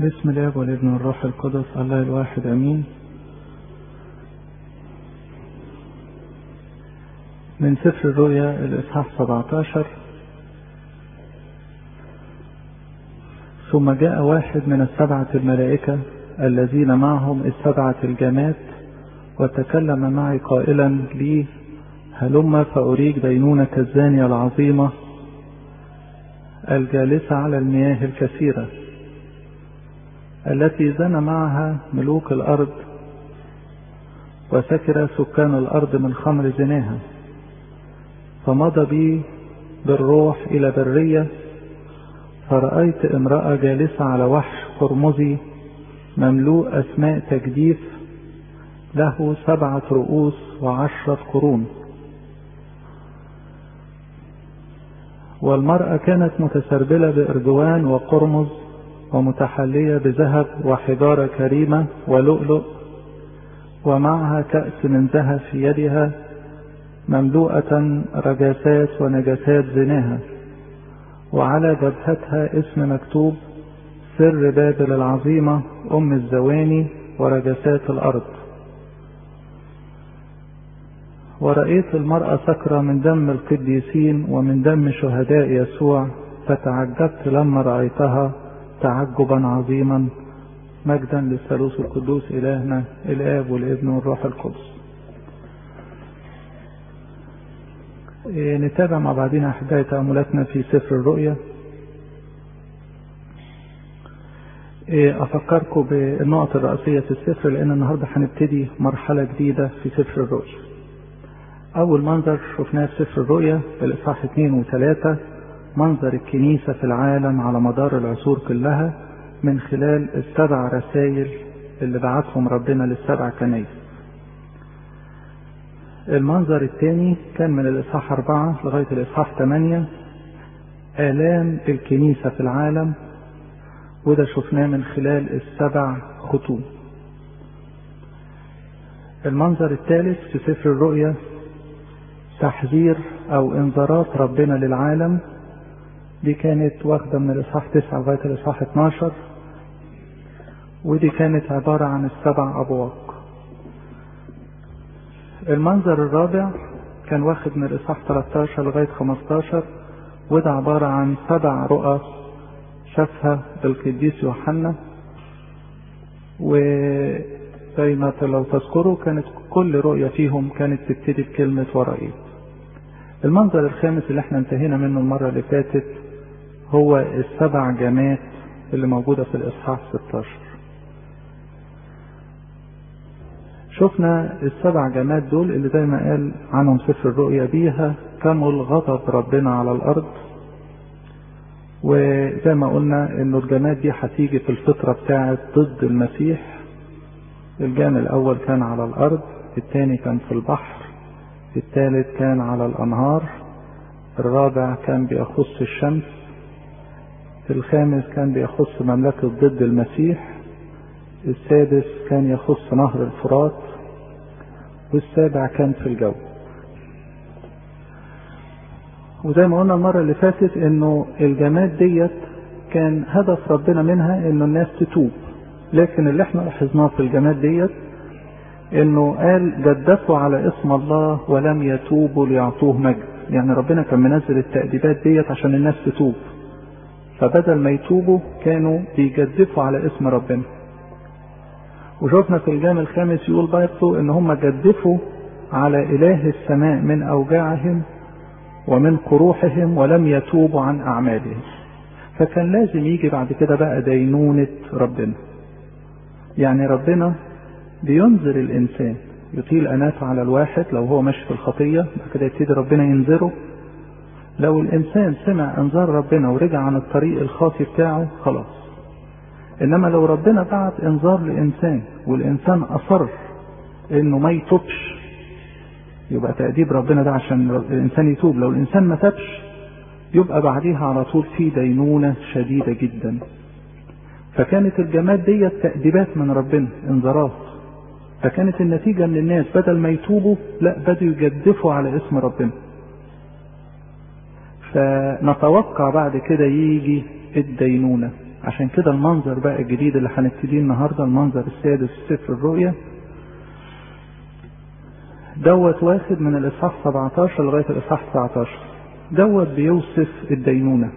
بسم الله والابن والروح القدس الله الواحد امين من سفر الرؤيا الاصحاح 17 ثم جاء واحد من السبعة الملائكة الذين معهم السبعة الجامات وتكلم معي قائلا لي هلم فأريك دينونة الزانية العظيمة الجالسة على المياه الكثيرة التي زنى معها ملوك الأرض وسكر سكان الأرض من خمر زناها فمضى بي بالروح إلى برية فرأيت امرأة جالسة على وحش قرمزي مملوء أسماء تجديف له سبعة رؤوس وعشرة قرون والمرأة كانت متسربلة بإرجوان وقرمز ومتحلية بذهب وحجارة كريمة ولؤلؤ ومعها كأس من ذهب في يدها مملوءة رجاسات ونجاسات زناها وعلى جبهتها اسم مكتوب سر بابل العظيمة أم الزواني ورجسات الأرض ورأيت المرأة سكرة من دم القديسين ومن دم شهداء يسوع فتعجبت لما رأيتها تعجبا عظيما مجدا للثالوث القدوس إلهنا الآب والابن والروح القدس إيه نتابع مع بعضنا أحبائي تأملاتنا في سفر الرؤيا إيه أفكركم بالنقط الرئيسية في السفر لأن النهاردة هنبتدي مرحلة جديدة في سفر الرؤيا أول منظر شفناه في سفر الرؤيا في الإصحاح 2 و3 منظر الكنيسة في العالم على مدار العصور كلها من خلال السبع رسائل اللي بعتهم ربنا للسبع كنايس المنظر الثاني كان من الإصحاح أربعة لغاية الإصحاح ثمانية آلام الكنيسة في العالم وده شفناه من خلال السبع ختوم المنظر الثالث في سفر الرؤيا تحذير أو إنذارات ربنا للعالم دي كانت واخدة من الإصحاح 9 لغاية الإصحاح 12 ودي كانت عبارة عن السبع أبواق المنظر الرابع كان واخد من الإصحاح 13 لغاية 15 وده عبارة عن سبع رؤى شافها القديس يوحنا وزي ما لو تذكروا كانت كل رؤية فيهم كانت تبتدي بكلمة ورائي المنظر الخامس اللي احنا انتهينا منه المرة اللي فاتت هو السبع جامات اللي موجودة في الإصحاح 16 شفنا السبع جامات دول اللي زي ما قال عنهم سفر الرؤيا بيها كمل غضب ربنا على الأرض وزي ما قلنا انه الجامات دي هتيجي في الفترة بتاعت ضد المسيح الجام الأول كان على الأرض الثاني كان في البحر الثالث كان على الأنهار الرابع كان بيخص الشمس الخامس كان بيخص مملكة ضد المسيح السادس كان يخص نهر الفرات والسابع كان في الجو وزي ما قلنا المرة اللي فاتت انه الجماد ديت كان هدف ربنا منها انه الناس تتوب لكن اللي احنا لاحظناه في الجماد ديت انه قال جدفوا على اسم الله ولم يتوبوا ليعطوه مجد يعني ربنا كان منزل التأديبات ديت عشان الناس تتوب فبدل ما يتوبوا كانوا بيجدفوا على اسم ربنا وشفنا في الجام الخامس يقول برضه ان هم جدفوا على اله السماء من اوجاعهم ومن قروحهم ولم يتوبوا عن اعمالهم فكان لازم يجي بعد كده بقى دينونة ربنا يعني ربنا بينذر الانسان يطيل اناته على الواحد لو هو ماشي في الخطية بعد كده يبتدي ربنا ينذره لو الانسان سمع انذار ربنا ورجع عن الطريق الخاطي بتاعه خلاص انما لو ربنا بعت انذار لانسان والانسان اصر انه ما يتوبش يبقى تأديب ربنا ده عشان الانسان يتوب لو الانسان ما تابش يبقى بعديها على طول في دينونة شديدة جدا فكانت الجماد دي تأديبات من ربنا انذارات فكانت النتيجة ان الناس بدل ما يتوبوا لا بدوا يجدفوا على اسم ربنا فنتوقع بعد كده يجي الدينونة عشان كده المنظر بقى الجديد اللي هنبتديه النهارده المنظر السادس في سفر الرؤيا دوت واخد من الاصحاح 17 لغايه الاصحاح 19 دوت بيوصف الدينونه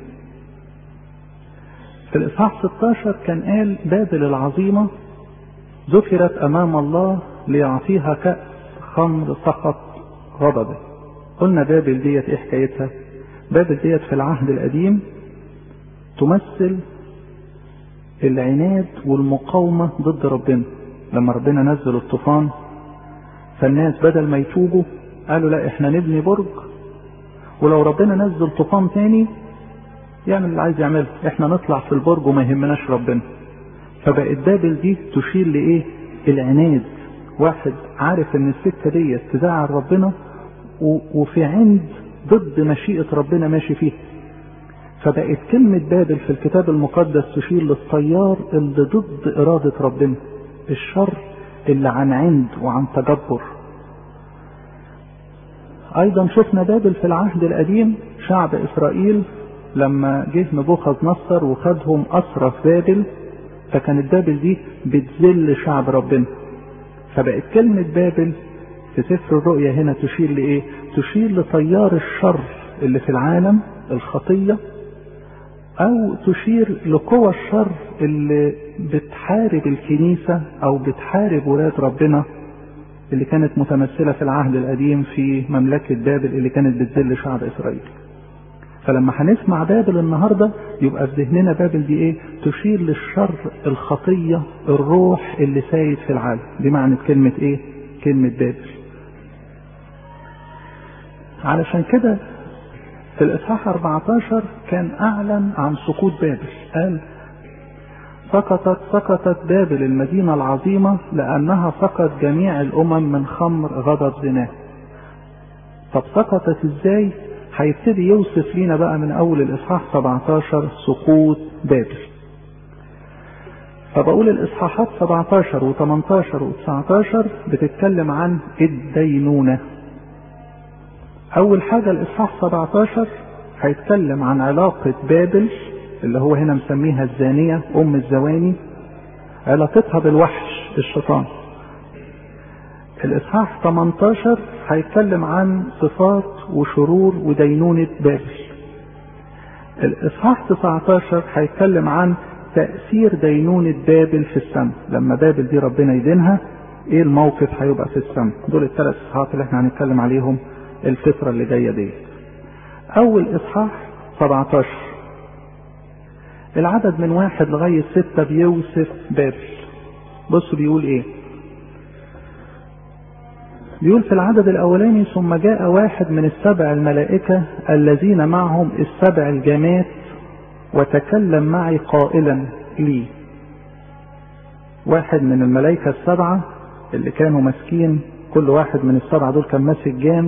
في الاصحاح 16 كان قال بابل العظيمه ذكرت امام الله ليعطيها كأس خمر سقط غضبه قلنا بابل ديت ايه حكايتها بابل ديت في العهد القديم تمثل العناد والمقاومة ضد ربنا لما ربنا نزل الطوفان فالناس بدل ما يتوبوا قالوا لا احنا نبني برج ولو ربنا نزل طوفان تاني يعمل اللي عايز يعمله احنا نطلع في البرج وما يهمناش ربنا فبقت بابل دي تشير لايه العناد واحد عارف ان السكه ديت تزعل ربنا وفي عند ضد مشيئه ربنا ماشي فيها فبقت كلمة بابل في الكتاب المقدس تشير للطيار اللي ضد إرادة ربنا الشر اللي عن عند وعن تجبر أيضا شفنا بابل في العهد القديم شعب إسرائيل لما جه نبوخذ نصر وخدهم أسرى في بابل فكانت بابل دي بتذل شعب ربنا فبقت كلمة بابل في سفر الرؤيا هنا تشير لإيه؟ تشير لطيار الشر اللي في العالم الخطية أو تشير لقوى الشر اللي بتحارب الكنيسة أو بتحارب ولاد ربنا اللي كانت متمثلة في العهد القديم في مملكة بابل اللي كانت بتذل شعب إسرائيل. فلما هنسمع بابل النهاردة يبقى في ذهننا بابل دي إيه؟ تشير للشر الخطية الروح اللي سايد في العالم، دي معنى كلمة إيه؟ كلمة بابل. علشان كده في الإصحاح 14 كان أعلن عن سقوط بابل قال سقطت سقطت بابل المدينة العظيمة لأنها سقط جميع الأمم من خمر غضب زناه طب سقطت ازاي هيبتدي يوصف لينا بقى من أول الإصحاح 17 سقوط بابل فبقول الإصحاحات 17 و18 و19 بتتكلم عن الدينونة أول حاجة الإصحاح 17 هيتكلم عن علاقة بابل اللي هو هنا مسميها الزانية أم الزواني علاقتها بالوحش الشيطان. الإصحاح 18 هيتكلم عن صفات وشرور ودينونة بابل. الإصحاح 19 هيتكلم عن تأثير دينونة بابل في السماء، لما بابل دي ربنا يدينها إيه الموقف هيبقى في السماء؟ دول الثلاث إصحاحات اللي إحنا هنتكلم عليهم الفترة اللي جاية دي أول إصحاح 17 العدد من واحد لغاية ستة بيوصف بابل بص بيقول إيه بيقول في العدد الأولاني ثم جاء واحد من السبع الملائكة الذين معهم السبع الجمات وتكلم معي قائلا لي واحد من الملائكة السبعة اللي كانوا ماسكين كل واحد من السبعة دول كان ماسك جام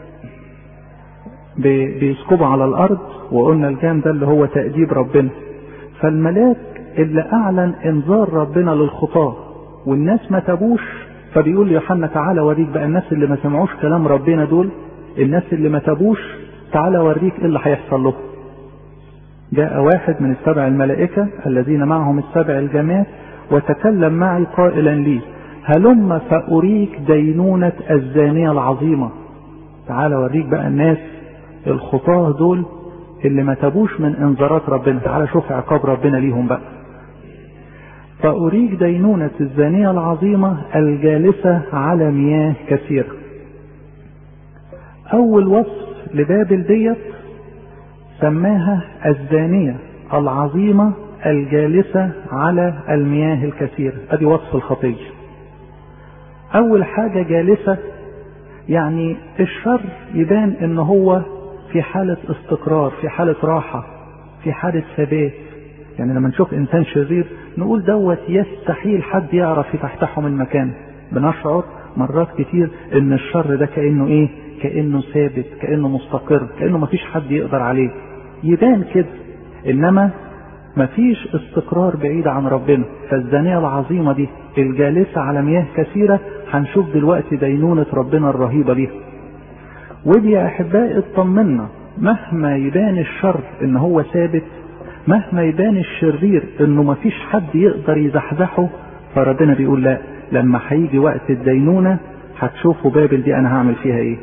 بيسكبوا على الارض وقلنا الجام ده اللي هو تأديب ربنا فالملاك اللي اعلن انذار ربنا للخطاة والناس ما تابوش فبيقول ليوحنا تعالى اوريك بقى الناس اللي ما سمعوش كلام ربنا دول الناس اللي ما تابوش تعالى اوريك ايه اللي هيحصل لهم جاء واحد من السبع الملائكة الذين معهم السبع الجمات وتكلم معي قائلا لي هلم فأريك دينونة الزانية العظيمة تعالى اوريك بقى الناس الخطاة دول اللي ما تابوش من انذارات ربنا تعالى شوف عقاب ربنا ليهم بقى فأريك دينونة الزانية العظيمة الجالسة على مياه كثيرة أول وصف لبابل ديت سماها الزانية العظيمة الجالسة على المياه الكثيرة ادي وصف الخطية اول حاجة جالسة يعني الشر يبان ان هو في حالة استقرار في حالة راحة في حالة ثبات يعني لما نشوف انسان شرير نقول دوت يستحيل حد يعرف يفتحه من مكانه بنشعر مرات كتير ان الشر ده كانه ايه كانه ثابت كانه مستقر كانه مفيش حد يقدر عليه يبان كده انما مفيش استقرار بعيد عن ربنا فالزانية العظيمة دي الجالسة على مياه كثيرة هنشوف دلوقتي دينونة ربنا الرهيبة ليها ودي يا احبائي اطمنا مهما يبان الشر ان هو ثابت مهما يبان الشرير انه مفيش حد يقدر يزحزحه فربنا بيقول لا لما هيجي وقت الدينونة هتشوفوا بابل دي انا هعمل فيها ايه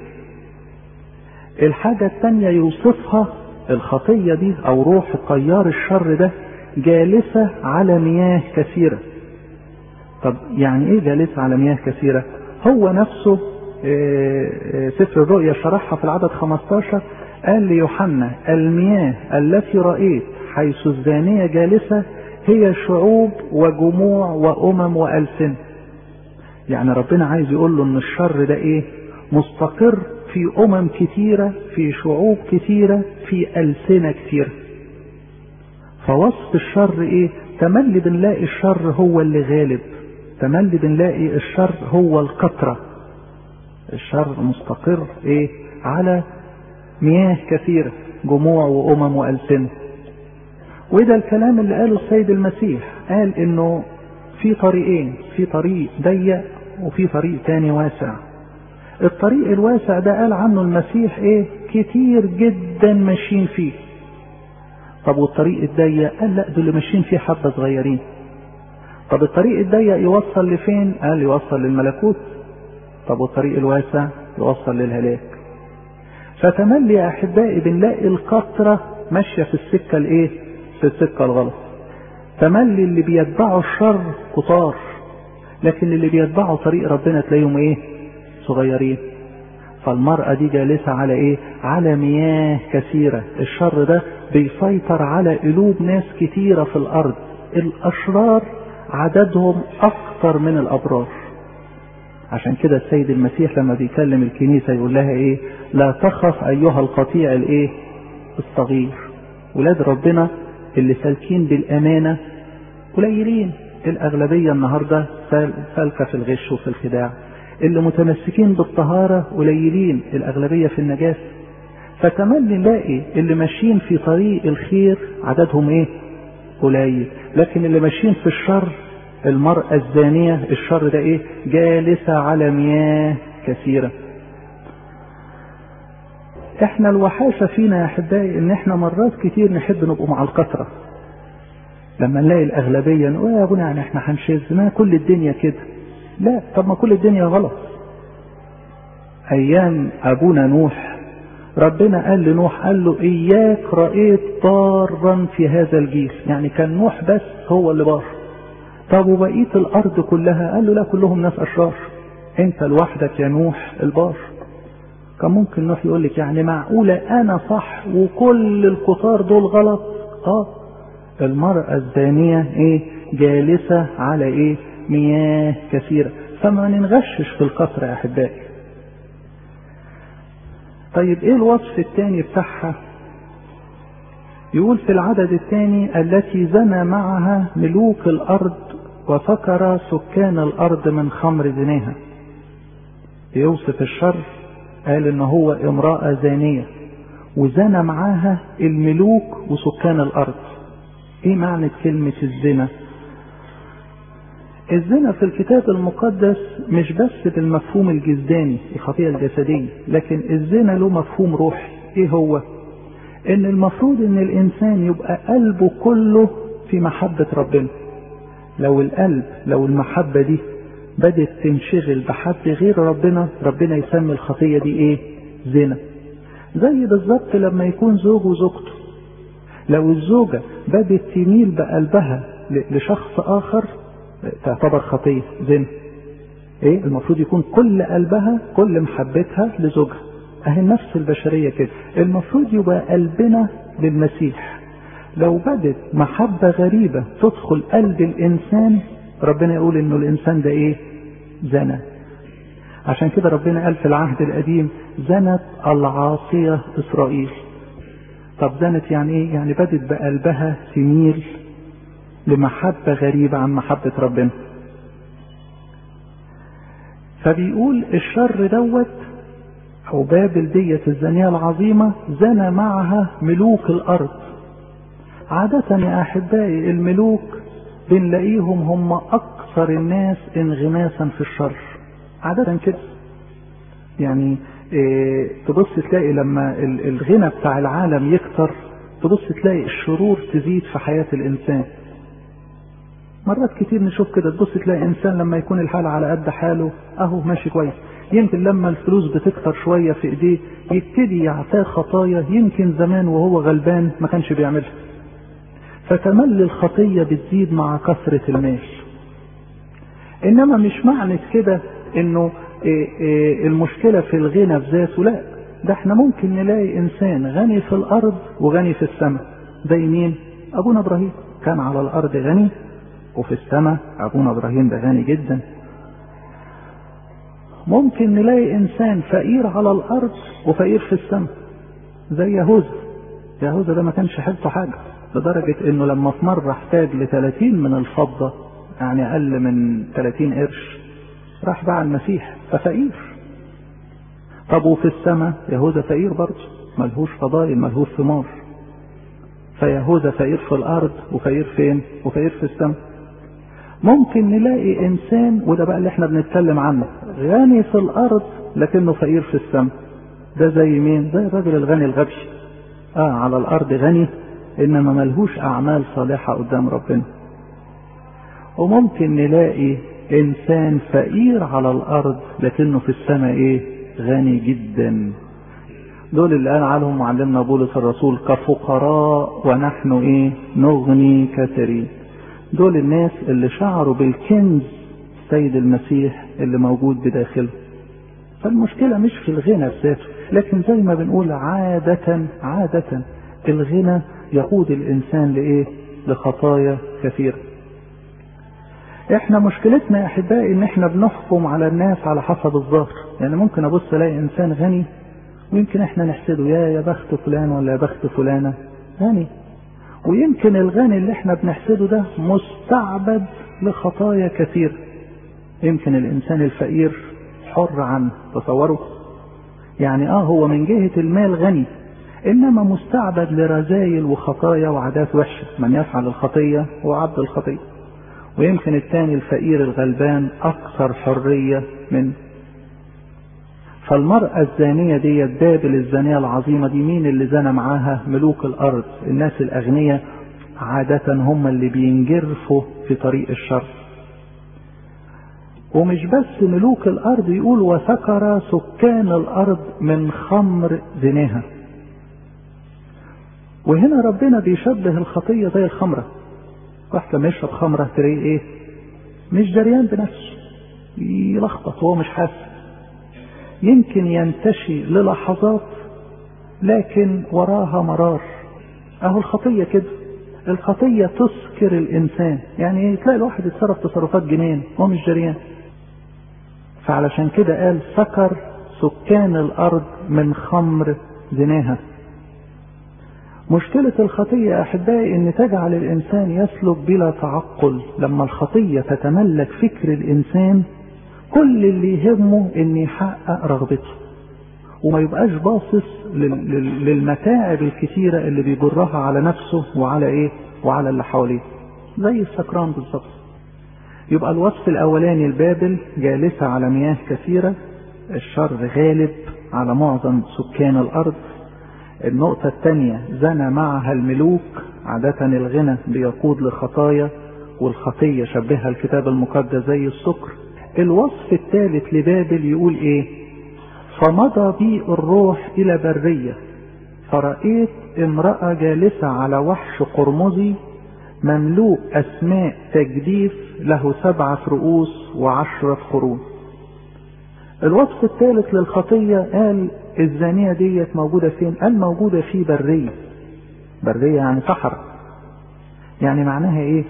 الحاجة التانية يوصفها الخطية دي او روح طيار الشر ده جالسة على مياه كثيرة طب يعني ايه جالسة على مياه كثيرة هو نفسه سفر الرؤيا شرحها في العدد 15 قال ليوحنا المياه التي رأيت حيث الزانية جالسة هي شعوب وجموع وأمم وألسنة يعني ربنا عايز يقول له ان الشر ده ايه مستقر في أمم كتيرة في شعوب كتيرة في ألسنة كتيرة فوصف الشر ايه تملي بنلاقي الشر هو اللي غالب تملي بنلاقي الشر هو القطرة الشر مستقر ايه على مياه كثيرة جموع وأمم وألسنة وده الكلام اللي قاله السيد المسيح قال انه في طريقين في طريق ضيق وفي طريق تاني واسع الطريق الواسع ده قال عنه المسيح ايه كتير جدا ماشيين فيه طب والطريق الضيق قال لا دول ماشيين فيه حبة صغيرين طب الطريق الضيق يوصل لفين قال يوصل للملكوت طب والطريق الواسع يوصل للهلاك فتملي يا احبائي بنلاقي القطرة ماشية في السكة الايه في السكة الغلط تملي اللي بيتبعوا الشر كتار لكن اللي بيتبعوا طريق ربنا تلاقيهم ايه صغيرين فالمرأة دي جالسة على ايه على مياه كثيرة الشر ده بيسيطر على قلوب ناس كتيرة في الارض الاشرار عددهم اكتر من الابرار عشان كده السيد المسيح لما بيكلم الكنيسة يقول لها ايه لا تخف ايها القطيع الايه الصغير ولاد ربنا اللي سالكين بالامانة قليلين الاغلبية النهاردة سالكة في الغش وفي الخداع اللي متمسكين بالطهارة قليلين الاغلبية في النجاسة فتملي نلاقي اللي ماشيين في طريق الخير عددهم ايه قليل لكن اللي ماشيين في الشر المرأة الزانية الشر ده ايه جالسة على مياه كثيرة احنا الوحاشة فينا يا احبائي ان احنا مرات كتير نحب نبقوا مع الكثرة لما نلاقي الاغلبية نقول يا ابونا يعني احنا هنشذ ما كل الدنيا كده لا طب ما كل الدنيا غلط ايام ابونا نوح ربنا قال لنوح قال له اياك رأيت ضارا في هذا الجيل يعني كان نوح بس هو اللي بار طب وبقية الارض كلها قال له لا كلهم ناس اشرار انت لوحدك يا نوح البار كان ممكن نوح يقول لك يعني معقولة انا صح وكل الكتار دول غلط اه المرأة الزانية ايه جالسة على ايه مياه كثيرة فما ننغشش في القطر يا احبائي طيب ايه الوصف الثاني بتاعها يقول في العدد الثاني التي زنى معها ملوك الارض وسكر سكان الارض من خمر زناها يوصف الشر قال ان هو امرأة زانية وزنى معاها الملوك وسكان الارض ايه معنى كلمة الزنا الزنا في الكتاب المقدس مش بس بالمفهوم الجسداني الخطيئة الجسدية لكن الزنا له مفهوم روحي ايه هو ان المفروض ان الانسان يبقى قلبه كله في محبة ربنا لو القلب لو المحبة دي بدت تنشغل بحد غير ربنا ربنا يسمي الخطية دي ايه زنا زي بالظبط لما يكون زوج وزوجته لو الزوجة بدت تميل بقلبها لشخص اخر تعتبر خطية زنا ايه المفروض يكون كل قلبها كل محبتها لزوجها اهي النفس البشرية كده المفروض يبقى قلبنا للمسيح لو بدت محبة غريبة تدخل قلب الانسان ربنا يقول انه الانسان ده ايه زنى عشان كده ربنا قال في العهد القديم زنت العاصية اسرائيل طب زنت يعني ايه يعني بدت بقلبها تميل لمحبة غريبة عن محبة ربنا فبيقول الشر دوت او بابل ديت الزانية العظيمة زنى معها ملوك الارض عادة يا احبائي الملوك بنلاقيهم هم اكثر الناس انغماسا في الشر عادة كده يعني إيه تبص تلاقي لما الغنى بتاع العالم يكتر تبص تلاقي الشرور تزيد في حياة الإنسان مرات كتير نشوف كده تبص تلاقي إنسان لما يكون الحال على قد حاله أهو ماشي كويس يمكن لما الفلوس بتكتر شوية في إيديه يبتدي يعتاه خطايا يمكن زمان وهو غلبان ما كانش بيعملها فتملي الخطية بتزيد مع كثرة المال إنما مش معنى كده إنه إيه إيه المشكلة في الغنى في ذاته لا ده احنا ممكن نلاقي إنسان غني في الأرض وغني في السماء زي مين؟ أبونا إبراهيم كان على الأرض غني وفي السماء أبونا إبراهيم ده غني جدا ممكن نلاقي إنسان فقير على الأرض وفقير في السماء زي يهوذا يهوذا ده ما كانش حيلته حاجة لدرجة إنه لما في مرة احتاج ل 30 من الفضة يعني أقل من 30 قرش راح باع المسيح ففقير طب وفي السماء يهوذا فقير برضه ملهوش فضائل ملهوش ثمار فيهوذا فقير في الأرض وفقير فين؟ وفقير في السماء ممكن نلاقي انسان وده بقى اللي احنا بنتكلم عنه غني في الارض لكنه فقير في السماء ده زي مين زي الراجل الغني الغبي اه على الارض غني انما ملهوش اعمال صالحة قدام ربنا وممكن نلاقي انسان فقير على الارض لكنه في السماء ايه غني جدا دول اللي قال عنهم معلمنا بولس الرسول كفقراء ونحن ايه نغني كثيرين دول الناس اللي شعروا بالكنز سيد المسيح اللي موجود بداخله فالمشكلة مش في الغنى بذاته لكن زي ما بنقول عادة عادة الغنى يقود الإنسان لإيه لخطايا كثيرة احنا مشكلتنا يا احبائي ان احنا بنحكم على الناس على حسب الظاهر يعني ممكن ابص الاقي انسان غني ويمكن احنا نحسده يا يا بخت فلان ولا يا بخت فلانة غني ويمكن الغني اللي احنا بنحسده ده مستعبد لخطايا كثير يمكن الانسان الفقير حر عنه تصوروا يعني اه هو من جهة المال غني انما مستعبد لرذايل وخطايا وعادات وحشة من يفعل الخطية هو عبد الخطية ويمكن الثاني الفقير الغلبان اكثر حرية منه فالمرأة الزانية دي بابل الزانية العظيمة دي مين اللي زنى معاها ملوك الأرض الناس الأغنياء عادة هم اللي بينجرفوا في طريق الشر ومش بس ملوك الأرض يقول وسكر سكان الأرض من خمر زناها وهنا ربنا بيشبه الخطية زي الخمرة واحد لما يشرب خمرة تلاقيه ايه مش جريان بنفسه يلخبط وهو مش حاسس يمكن ينتشي للحظات لكن وراها مرار اهو الخطية كده الخطية تسكر الانسان يعني تلاقي الواحد يتصرف تصرفات جنين هو مش جريان فعلشان كده قال سكر سكان الارض من خمر زناها مشكلة الخطية يا أحبائي إن تجعل الإنسان يسلك بلا تعقل لما الخطية تتملك فكر الإنسان كل اللي يهمه إن يحقق رغبته وما يبقاش باصص للمتاعب الكثيرة اللي بيجرها على نفسه وعلى إيه وعلى اللي حواليه زي السكران بالظبط يبقى الوصف الأولاني البابل جالسة على مياه كثيرة الشر غالب على معظم سكان الأرض النقطة الثانية زنى معها الملوك عادة الغنى بيقود لخطايا والخطية شبهها الكتاب المقدس زي السكر الوصف الثالث لبابل يقول ايه فمضى بي الروح الى برية فرأيت امرأة جالسة على وحش قرمزي مملوء اسماء تجديف له سبعة رؤوس وعشرة قرون الوصف الثالث للخطية قال الزانية ديت موجودة فين؟ قال موجودة في برية. برية يعني صحراء. يعني معناها ايه؟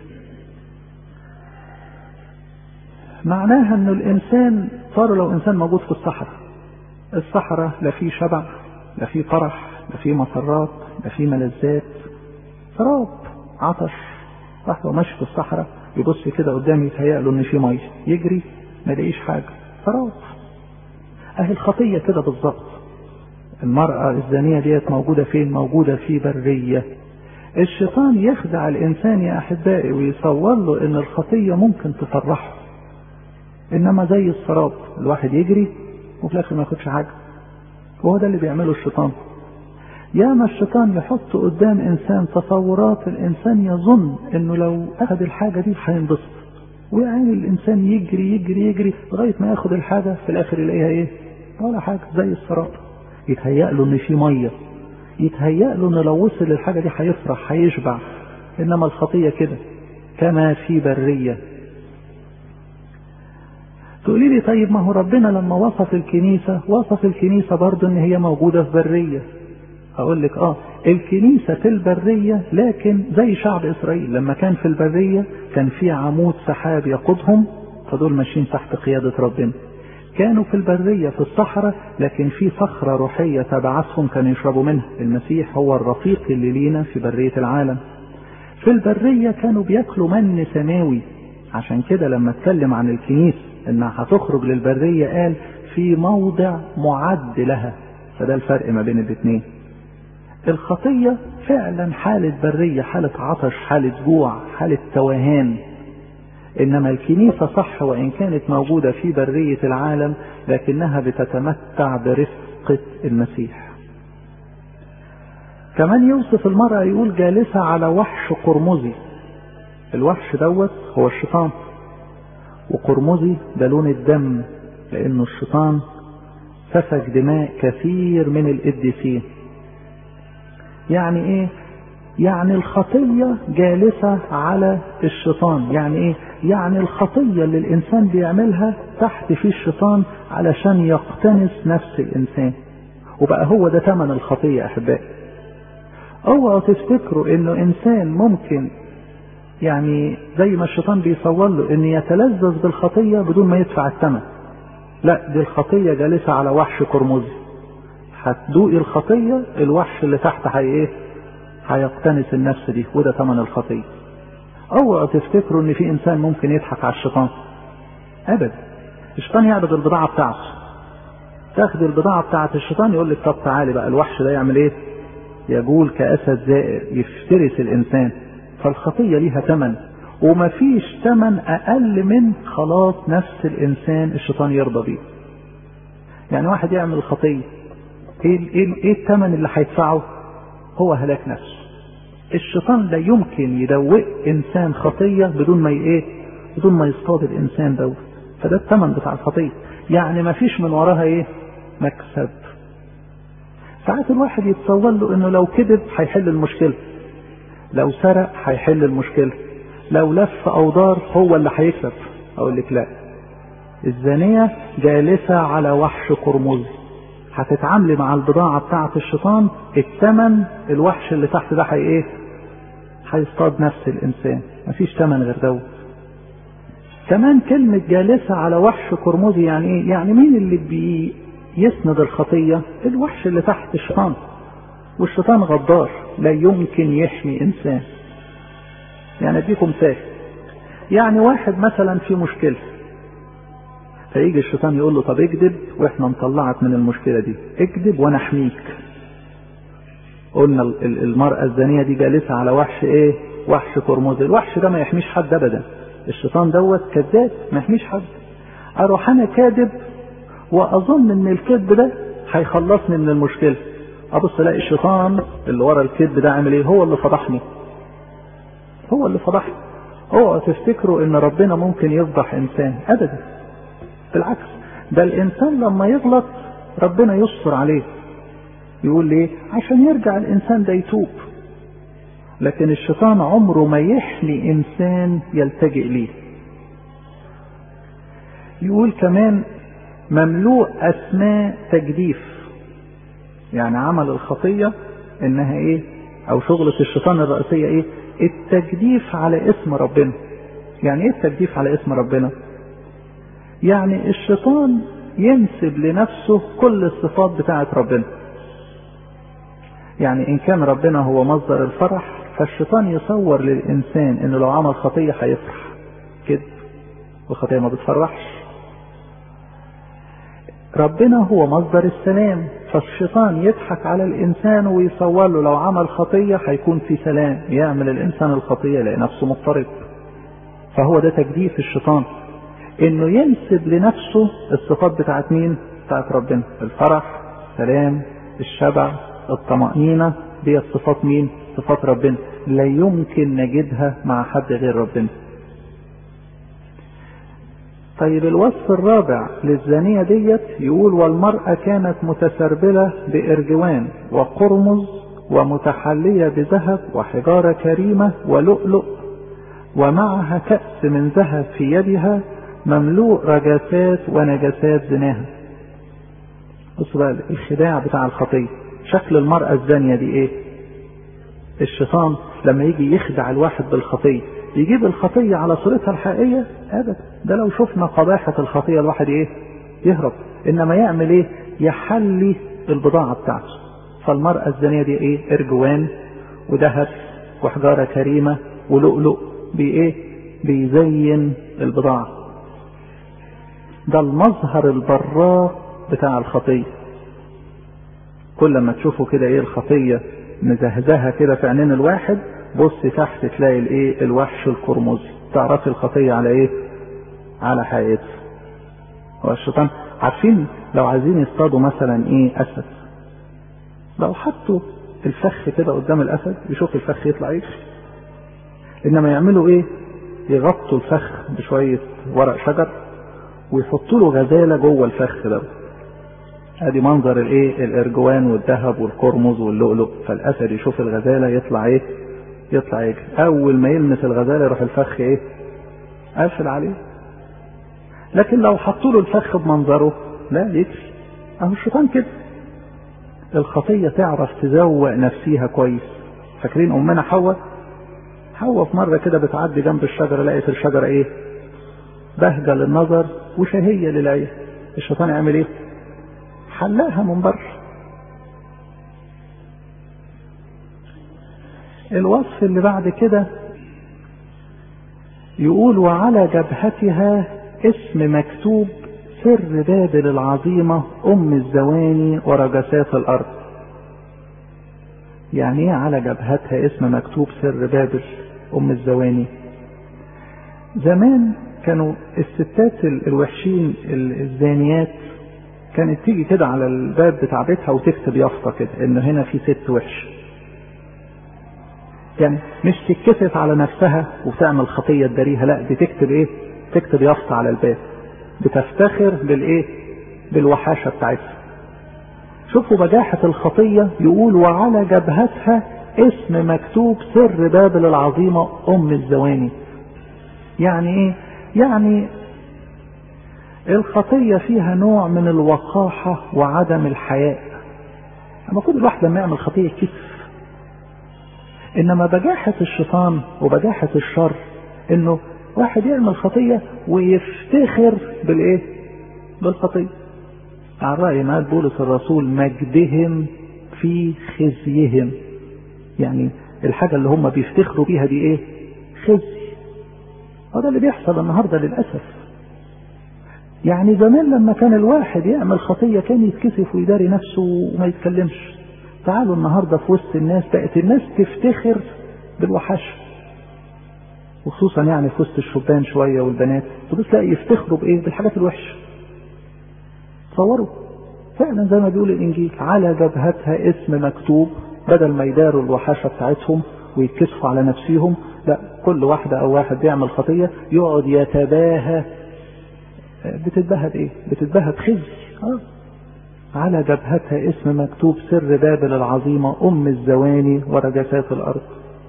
معناها ان الانسان صار لو انسان موجود في الصحراء. الصحراء لا في شبع، لا في فرح، لا في مسرات، لا في ملذات. سراب، عطش. واحد ماشي في الصحراء يبص كده قدامه يتهيأ له ان في ميه، يجري ما يلاقيش حاجة. سراب. اهي الخطية كده بالظبط المرأة الزانية ديت موجودة فين موجودة في برية الشيطان يخدع الانسان يا احبائي ويصور له ان الخطية ممكن تفرحه انما زي السراب الواحد يجري وفي الاخر ما ياخدش حاجة وهو ده اللي بيعمله الشيطان ياما الشيطان يحط قدام انسان تصورات الانسان يظن انه لو اخذ الحاجة دي هينبسط ويعني الانسان يجري يجري يجري لغاية ما ياخد الحاجة في الاخر يلاقيها ايه ولا حاجة زي السراب يتهيأ له ان في مية يتهيأ له ان لو وصل للحاجة دي هيفرح هيشبع انما الخطية كده كما في برية تقولي لي طيب ما هو ربنا لما وصف الكنيسة وصف الكنيسة برضه ان هي موجودة في برية اقول لك اه الكنيسة في البرية لكن زي شعب اسرائيل لما كان في البرية كان في عمود سحاب يقودهم فدول ماشيين تحت قيادة ربنا كانوا في البرية في الصحراء لكن في صخرة روحية تبعثهم كانوا يشربوا منها المسيح هو الرفيق اللي لينا في برية العالم في البرية كانوا بياكلوا من سماوي عشان كده لما اتكلم عن الكنيسة انها هتخرج للبرية قال في موضع معد لها فده الفرق ما بين الاثنين الخطية فعلا حالة برية حالة عطش حالة جوع حالة توهان انما الكنيسة صح وان كانت موجودة في برية العالم لكنها بتتمتع برفقة المسيح كمان يوصف المرأة يقول جالسة على وحش قرمزي الوحش دوت هو الشيطان وقرمزي ده لون الدم لانه الشيطان سفك دماء كثير من القديسين يعني ايه يعني الخطية جالسة على الشيطان يعني ايه يعني الخطية اللي الانسان بيعملها تحت في الشيطان علشان يقتنس نفس الانسان وبقى هو ده ثمن الخطية احبائي اوعوا تفتكروا انه انسان ممكن يعني زي ما الشيطان بيصور له ان يتلذذ بالخطية بدون ما يدفع الثمن لا دي الخطية جالسة على وحش قرمزي هتدوقي الخطية الوحش اللي تحت هي ايه هيقتنس النفس دي وده ثمن الخطية اوعوا تفتكروا ان في انسان ممكن يضحك على الشيطان ابدا الشيطان يعبد البضاعة بتاعته تاخد البضاعة بتاعة الشيطان يقول لك طب تعالي بقى الوحش ده يعمل ايه يجول كأسد زائر يفترس الانسان فالخطية ليها ثمن ومفيش ثمن اقل من خلاص نفس الانسان الشيطان يرضى بيه يعني واحد يعمل الخطية ايه ايه ايه الثمن اللي هيدفعه هو هلاك نفسه الشيطان لا يمكن يدوق انسان خطيه بدون ما ايه بدون ما يصطاد الانسان دوت فده الثمن بتاع الخطيه يعني ما فيش من وراها ايه مكسب ساعات الواحد يتصور له انه لو كذب هيحل المشكله لو سرق هيحل المشكله لو لف او دار هو اللي هيكسب اقول لك لا الزانيه جالسه على وحش قرمز هتتعاملي مع البضاعة بتاعة الشيطان الثمن الوحش اللي تحت ده هي ايه؟ هيصطاد نفس الإنسان مفيش ثمن غير دوت. كمان كلمة جالسة على وحش قرمزي يعني ايه؟ يعني مين اللي بيسند الخطية؟ الوحش اللي تحت الشيطان. والشيطان غدار لا يمكن يحمي إنسان. يعني أديكم مثال. يعني واحد مثلا في مشكلة فيجي الشيطان يقول له طب اكذب واحنا نطلعك من المشكله دي اكذب وانا احميك قلنا المراه الزانيه دي جالسه على وحش ايه وحش قرمز الوحش ده ما يحميش حد ابدا الشيطان دوت كذاب ما يحميش حد اروح انا كاذب واظن ان الكذب ده هيخلصني من المشكله ابص الاقي الشيطان اللي ورا الكذب ده عامل ايه هو اللي فضحني هو اللي فضحني اوعوا تفتكروا ان ربنا ممكن يفضح انسان ابدا بالعكس ده الانسان لما يغلط ربنا يستر عليه يقول ليه عشان يرجع الانسان ده يتوب لكن الشيطان عمره ما يحمي انسان يلتجئ ليه يقول كمان مملوء اسماء تجديف يعني عمل الخطيه انها ايه او شغلة الشيطان الرئيسية ايه التجديف على اسم ربنا يعني ايه التجديف على اسم ربنا يعني الشيطان ينسب لنفسه كل الصفات بتاعة ربنا يعني ان كان ربنا هو مصدر الفرح فالشيطان يصور للانسان انه لو عمل خطية هيفرح كده والخطية ما بتفرحش ربنا هو مصدر السلام فالشيطان يضحك على الانسان ويصور له لو عمل خطية هيكون في سلام يعمل الانسان الخطية يلاقي نفسه مضطرب فهو ده تجديف الشيطان انه ينسب لنفسه الصفات بتاعت مين بتاعت ربنا الفرح السلام الشبع الطمأنينة دي صفات مين صفات ربنا لا يمكن نجدها مع حد غير ربنا طيب الوصف الرابع للزانية ديت يقول والمرأة كانت متسربلة بإرجوان وقرمز ومتحلية بذهب وحجارة كريمة ولؤلؤ ومعها كأس من ذهب في يدها مملوء رجاسات ونجاسات زناها بص بقى الخداع بتاع الخطية شكل المرأة الزانية دي ايه الشيطان لما يجي يخدع الواحد بالخطية يجيب الخطية على صورتها الحقيقية ابدا ده لو شفنا قباحة الخطية الواحد ايه يهرب انما يعمل ايه يحلي البضاعة بتاعته فالمرأة الزانية دي ايه ارجوان وذهب وحجارة كريمة ولؤلؤ بايه بيزين البضاعة ده المظهر البراق بتاع الخطية كل ما تشوفوا كده ايه الخطية مزهزهة كده في عينين الواحد بص تحت تلاقي الايه الوحش القرمزي تعرفي الخطية على ايه على حقيقتها هو الشيطان عارفين لو عايزين يصطادوا مثلا ايه اسد لو حطوا الفخ كده قدام الاسد يشوف الفخ يطلع يجري انما يعملوا ايه يغطوا الفخ بشوية ورق شجر ويحطوا له غزالة جوه الفخ ده ادي منظر الايه الارجوان والذهب والقرمز واللؤلؤ فالاسد يشوف الغزالة يطلع ايه يطلع يجري اول ما يلمس الغزالة يروح الفخ ايه قافل عليه لكن لو حطوا له الفخ بمنظره لا يجري اهو الشيطان كده الخطية تعرف تزوق نفسيها كويس فاكرين امنا حواء حواء في مرة كده بتعدي جنب الشجرة لقيت الشجرة ايه بهجة للنظر وشهية للعين الشيطان يعمل ايه حلاها من بره الوصف اللي بعد كده يقول وعلى جبهتها اسم مكتوب سر بابل العظيمة أم الزواني ورجسات الأرض يعني ايه على جبهتها اسم مكتوب سر بابل أم الزواني زمان كانوا الستات الوحشين الزانيات كانت تيجي كده على الباب بتاع بيتها وتكتب يافطة كده ان هنا في ست وحش يعني مش تتكسف على نفسها وتعمل خطية تداريها لا دي تكتب ايه تكتب يافطة على الباب بتفتخر بالايه بالوحاشة بتاعتها شوفوا بجاحة الخطية يقول وعلى جبهتها اسم مكتوب سر بابل العظيمة ام الزواني يعني ايه يعني الخطية فيها نوع من الوقاحة وعدم الحياء المفروض الواحد لما يعمل خطية كسف انما بجاحة الشيطان وبجاحة الشر انه واحد يعمل خطية ويفتخر بالايه بالخطية على رأي ما بولس الرسول مجدهم في خزيهم يعني الحاجة اللي هم بيفتخروا بيها دي ايه خزي وده اللي بيحصل النهاردة للأسف يعني زمان لما كان الواحد يعمل خطية كان يتكسف ويداري نفسه وما يتكلمش تعالوا النهاردة في وسط الناس بقت الناس تفتخر بالوحشة وخصوصا يعني في وسط الشبان شوية والبنات تبص تلاقي يفتخروا بإيه بالحاجات الوحشة تصوروا فعلا زي ما بيقول الإنجيل على جبهتها اسم مكتوب بدل ما يداروا الوحشة بتاعتهم ويتكسفوا على نفسهم لا كل واحدة أو واحد بيعمل خطية يقعد يتباهى بتتباهى بإيه؟ بتتباهى بخزي آه. على جبهتها اسم مكتوب سر بابل العظيمة أم الزواني ورجسات الأرض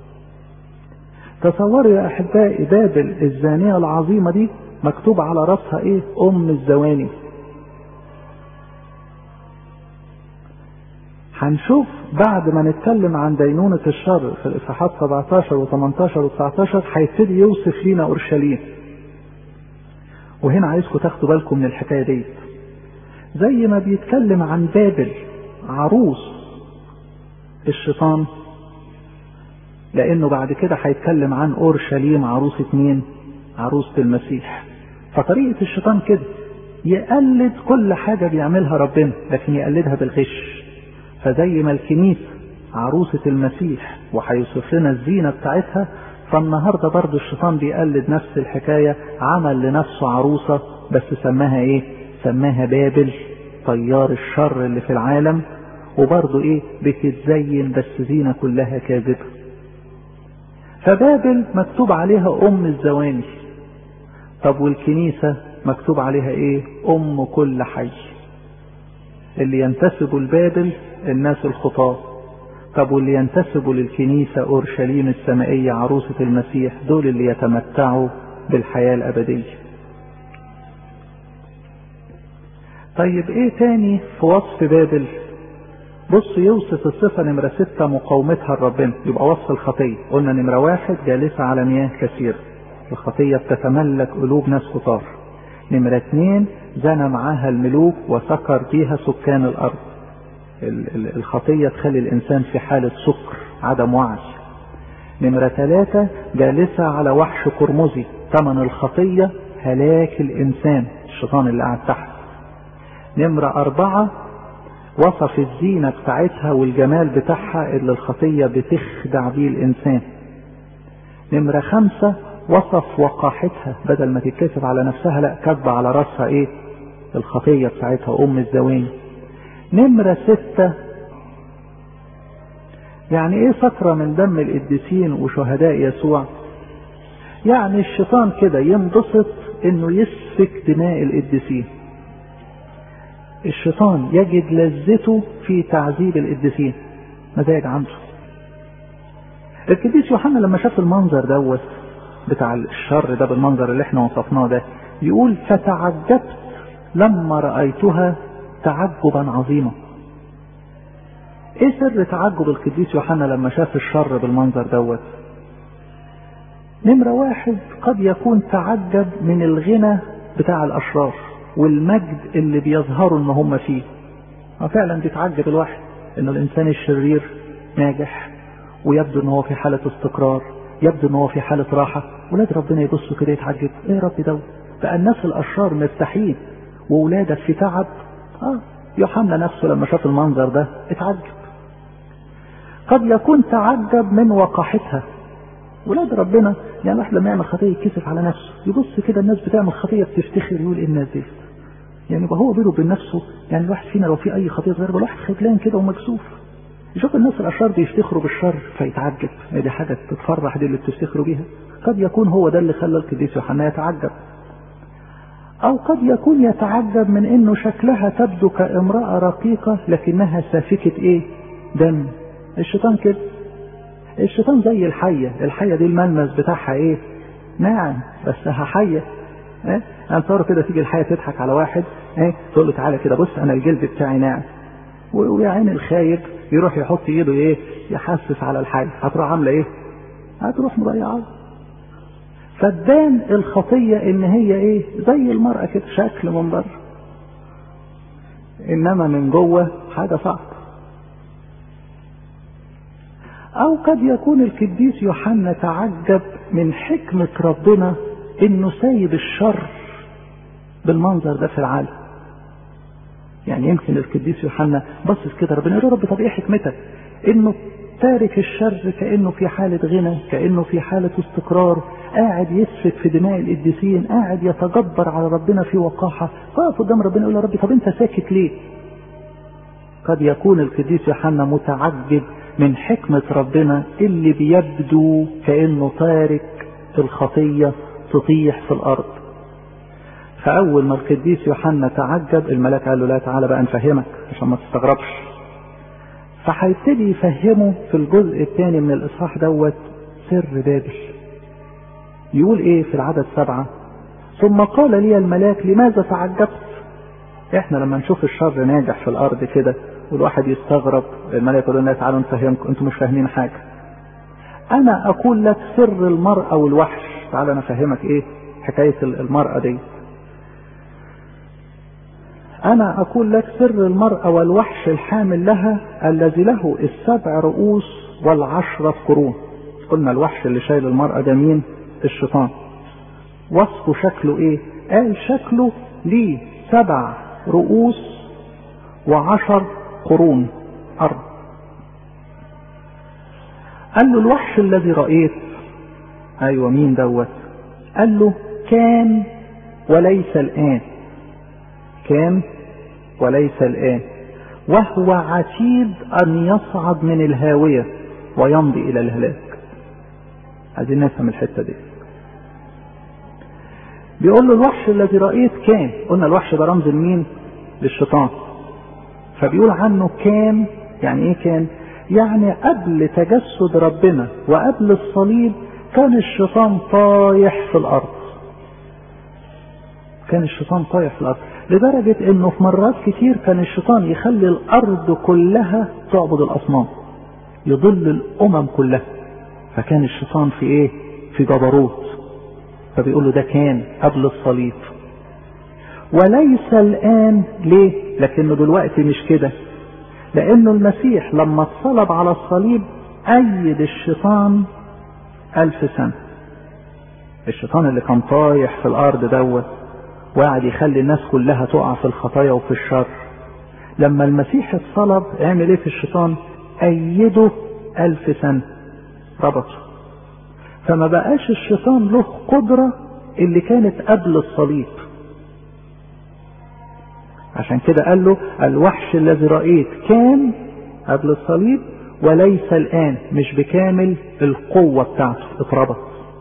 تصوروا يا أحبائي بابل الزانية العظيمة دي مكتوب على رأسها إيه؟ أم الزواني هنشوف بعد ما نتكلم عن دينونة الشر في الإصحاحات 17 و18 و19 هيبتدي يوصف لينا أورشليم وهنا عايزكم تاخدوا بالكم من الحكاية دي زي ما بيتكلم عن بابل عروس الشيطان لأنه بعد كده هيتكلم عن أورشليم عروسة مين؟ عروسة المسيح فطريقة الشيطان كده يقلد كل حاجة بيعملها ربنا لكن يقلدها بالغش فزي ما الكنيسة عروسة المسيح وهيوصف لنا الزينة بتاعتها فالنهارده برضه الشيطان بيقلد نفس الحكاية عمل لنفسه عروسة بس سماها ايه؟ سماها بابل طيار الشر اللي في العالم وبرضه ايه بتتزين بس زينة كلها كاذبة فبابل مكتوب عليها ام الزواني طب والكنيسة مكتوب عليها ايه ام كل حي اللي ينتسبوا لبابل الناس الخطاة طب واللي ينتسبوا للكنيسة اورشليم السمائية عروسة المسيح دول اللي يتمتعوا بالحياة الابدية طيب ايه تاني في وصف بابل بص يوصف الصفة نمرة ستة مقاومتها لربنا يبقى وصف الخطية قلنا نمرة واحد جالسة على مياه كثيرة الخطية بتتملك قلوب ناس خطار نمرة اتنين زنى معاها الملوك وسكر بيها سكان الأرض الخطية تخلي الإنسان في حالة سكر عدم وعي نمرة ثلاثة جالسة على وحش قرمزي ثمن الخطية هلاك الإنسان الشيطان اللي قاعد تحت نمرة أربعة وصف الزينة بتاعتها والجمال بتاعها اللي الخطية بتخدع بيه الإنسان نمرة خمسة وصف وقاحتها بدل ما تتكسب على نفسها لا كذب على راسها ايه الخطية بتاعتها ام الزواني نمرة ستة يعني ايه فترة من دم القديسين وشهداء يسوع يعني الشيطان كده ينبسط انه يسفك دماء القديسين الشيطان يجد لذته في تعذيب القديسين مزاج عنده القديس يوحنا لما شاف المنظر دوت بتاع الشر ده بالمنظر اللي احنا وصفناه ده يقول فتعجبت لما رأيتها تعجبا عظيما ايه سر تعجب القديس يوحنا لما شاف الشر بالمنظر دوت نمرة واحد قد يكون تعجب من الغنى بتاع الأشرار والمجد اللي بيظهروا ان هم فيه فعلا بيتعجب الواحد ان الانسان الشرير ناجح ويبدو ان هو في حالة استقرار يبدو ان هو في حالة راحة ولاد ربنا يبصوا كده يتعجب ايه يا رب ده بقى الناس الاشرار مرتاحين واولادك في تعب اه يوحنا نفسه لما شاف المنظر ده اتعجب قد يكون تعجب من وقاحتها ولاد ربنا يعني الواحد لما يعمل خطيه يتكسف على نفسه يبص كده الناس بتعمل خطيه بتفتخر يقول ايه الناس دي يعني يبقى هو بينه وبين نفسه يعني الواحد فينا لو في اي خطيه صغيره الواحد خجلان كده ومكسوف يشوف الناس الاشرار بيفتخروا بالشر فيتعجب دي حاجه تتفرح دي اللي بتفتخروا بيها قد يكون هو ده اللي خلى القديس يوحنا يتعجب او قد يكون يتعجب من انه شكلها تبدو كامراه رقيقه لكنها سافكه ايه دم الشيطان كده الشيطان زي الحيه الحيه دي الملمس بتاعها ايه ناعم بس حيه ايه انصار كده تيجي الحيه تضحك على واحد ايه تقول له تعالى كده بص انا الجلد بتاعي ناعم ويا عين الخايب يروح يحط ايده ايه يحسس على الحي هتروح عامله ايه هتروح مضيعه فتبان الخطية ان هي ايه زي المرأة كده شكل من بره انما من جوه حاجة صعبة او قد يكون القديس يوحنا تعجب من حكمة ربنا انه سايب الشر بالمنظر ده في العالم يعني يمكن القديس يوحنا بصص كده ربنا يقول رب طب ايه حكمتك انه تارك الشر كانه في حاله غنى كانه في حاله استقرار قاعد يسفك في دماء القديسين قاعد يتجبر على ربنا في وقاحه فقف قدام ربنا يقول يا رب طب انت ساكت ليه قد يكون القديس يوحنا متعجب من حكمة ربنا اللي بيبدو كأنه تارك الخطية تطيح في الأرض فأول ما القديس يوحنا تعجب الملاك قال له لا تعالى بقى نفهمك عشان ما تستغربش فهيبتدي يفهمه في الجزء الثاني من الإصحاح دوت سر بابل يقول إيه في العدد سبعة ثم قال لي الملاك لماذا تعجبت احنا لما نشوف الشر ناجح في الارض كده والواحد يستغرب الملائكه يقول لنا تعالوا نفهمكم انتم مش فاهمين حاجه انا اقول لك سر المراه والوحش تعال انا افهمك ايه حكايه المراه دي انا اقول لك سر المراه والوحش الحامل لها الذي له السبع رؤوس والعشره قرون قلنا الوحش اللي شايل المراه ده مين الشيطان وصفه شكله ايه قال شكله ليه سبع رؤوس وعشر قرون أرض قال له الوحش الذي رأيت أيوة مين دوت قال له كان وليس الآن كان وليس الآن وهو عتيد أن يصعد من الهاوية ويمضي إلى الهلاك عايزين نفهم الحتة دي بيقول له الوحش الذي رأيت كان قلنا الوحش ده رمز لمين للشيطان فبيقول عنه كان يعني ايه كان يعني قبل تجسد ربنا وقبل الصليب كان الشيطان طايح في الارض كان الشيطان طايح في الارض لدرجة انه في مرات كتير كان الشيطان يخلي الارض كلها تعبد الاصنام يضل الامم كلها فكان الشيطان في ايه في جبروت فبيقول له ده كان قبل الصليب وليس الان ليه لكنه دلوقتي مش كده لانه المسيح لما اتصلب على الصليب ايد الشيطان الف سنة الشيطان اللي كان طايح في الارض دوت وقعد يخلي الناس كلها تقع في الخطايا وفي الشر لما المسيح اتصلب عمل ايه في الشيطان ايده الف سنة ربطه فما بقاش الشيطان له قدرة اللي كانت قبل الصليب عشان كده قال له الوحش الذي رأيت كان قبل الصليب وليس الآن مش بكامل القوة بتاعته اتربط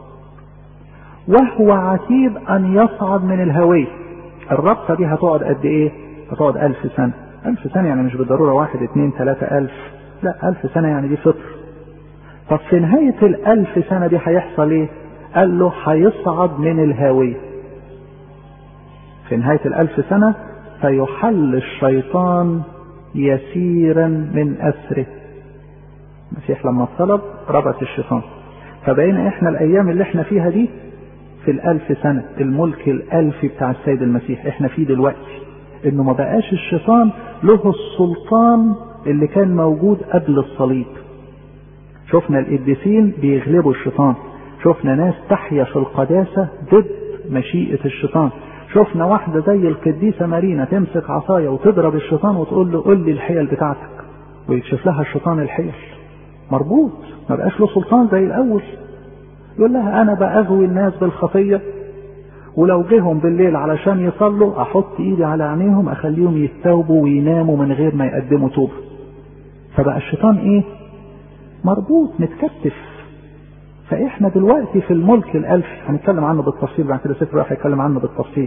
وهو عتيد أن يصعد من الهوية الربطة دي هتقعد قد إيه؟ هتقعد ألف سنة ألف سنة يعني مش بالضرورة واحد اتنين تلاتة ألف لا ألف سنة يعني دي فطر طب في نهاية الألف سنة دي هيحصل إيه؟ قال له هيصعد من الهاوية في نهاية الألف سنة فيحل الشيطان يسيرا من أسره المسيح لما اتصلب ربط الشيطان فبقينا احنا الأيام اللي احنا فيها دي في الألف سنة الملك الألفي بتاع السيد المسيح احنا فيه دلوقتي انه ما بقاش الشيطان له السلطان اللي كان موجود قبل الصليب شفنا القديسين بيغلبوا الشيطان شفنا ناس تحيا في القداسة ضد مشيئة الشيطان شفنا واحدة زي القديسة مارينا تمسك عصاية وتضرب الشيطان وتقول له قول لي الحيل بتاعتك ويكشف لها الشيطان الحيل مربوط ما بقاش له سلطان زي الأول يقول لها أنا بأغوي الناس بالخطية ولو جيهم بالليل علشان يصلوا أحط إيدي على عينيهم أخليهم يستوبوا ويناموا من غير ما يقدموا توبة فبقى الشيطان إيه مربوط متكتف فاحنا دلوقتي في الملك الالفي هنتكلم عنه بالتفصيل بعد كده سفر راح يتكلم عنه بالتفصيل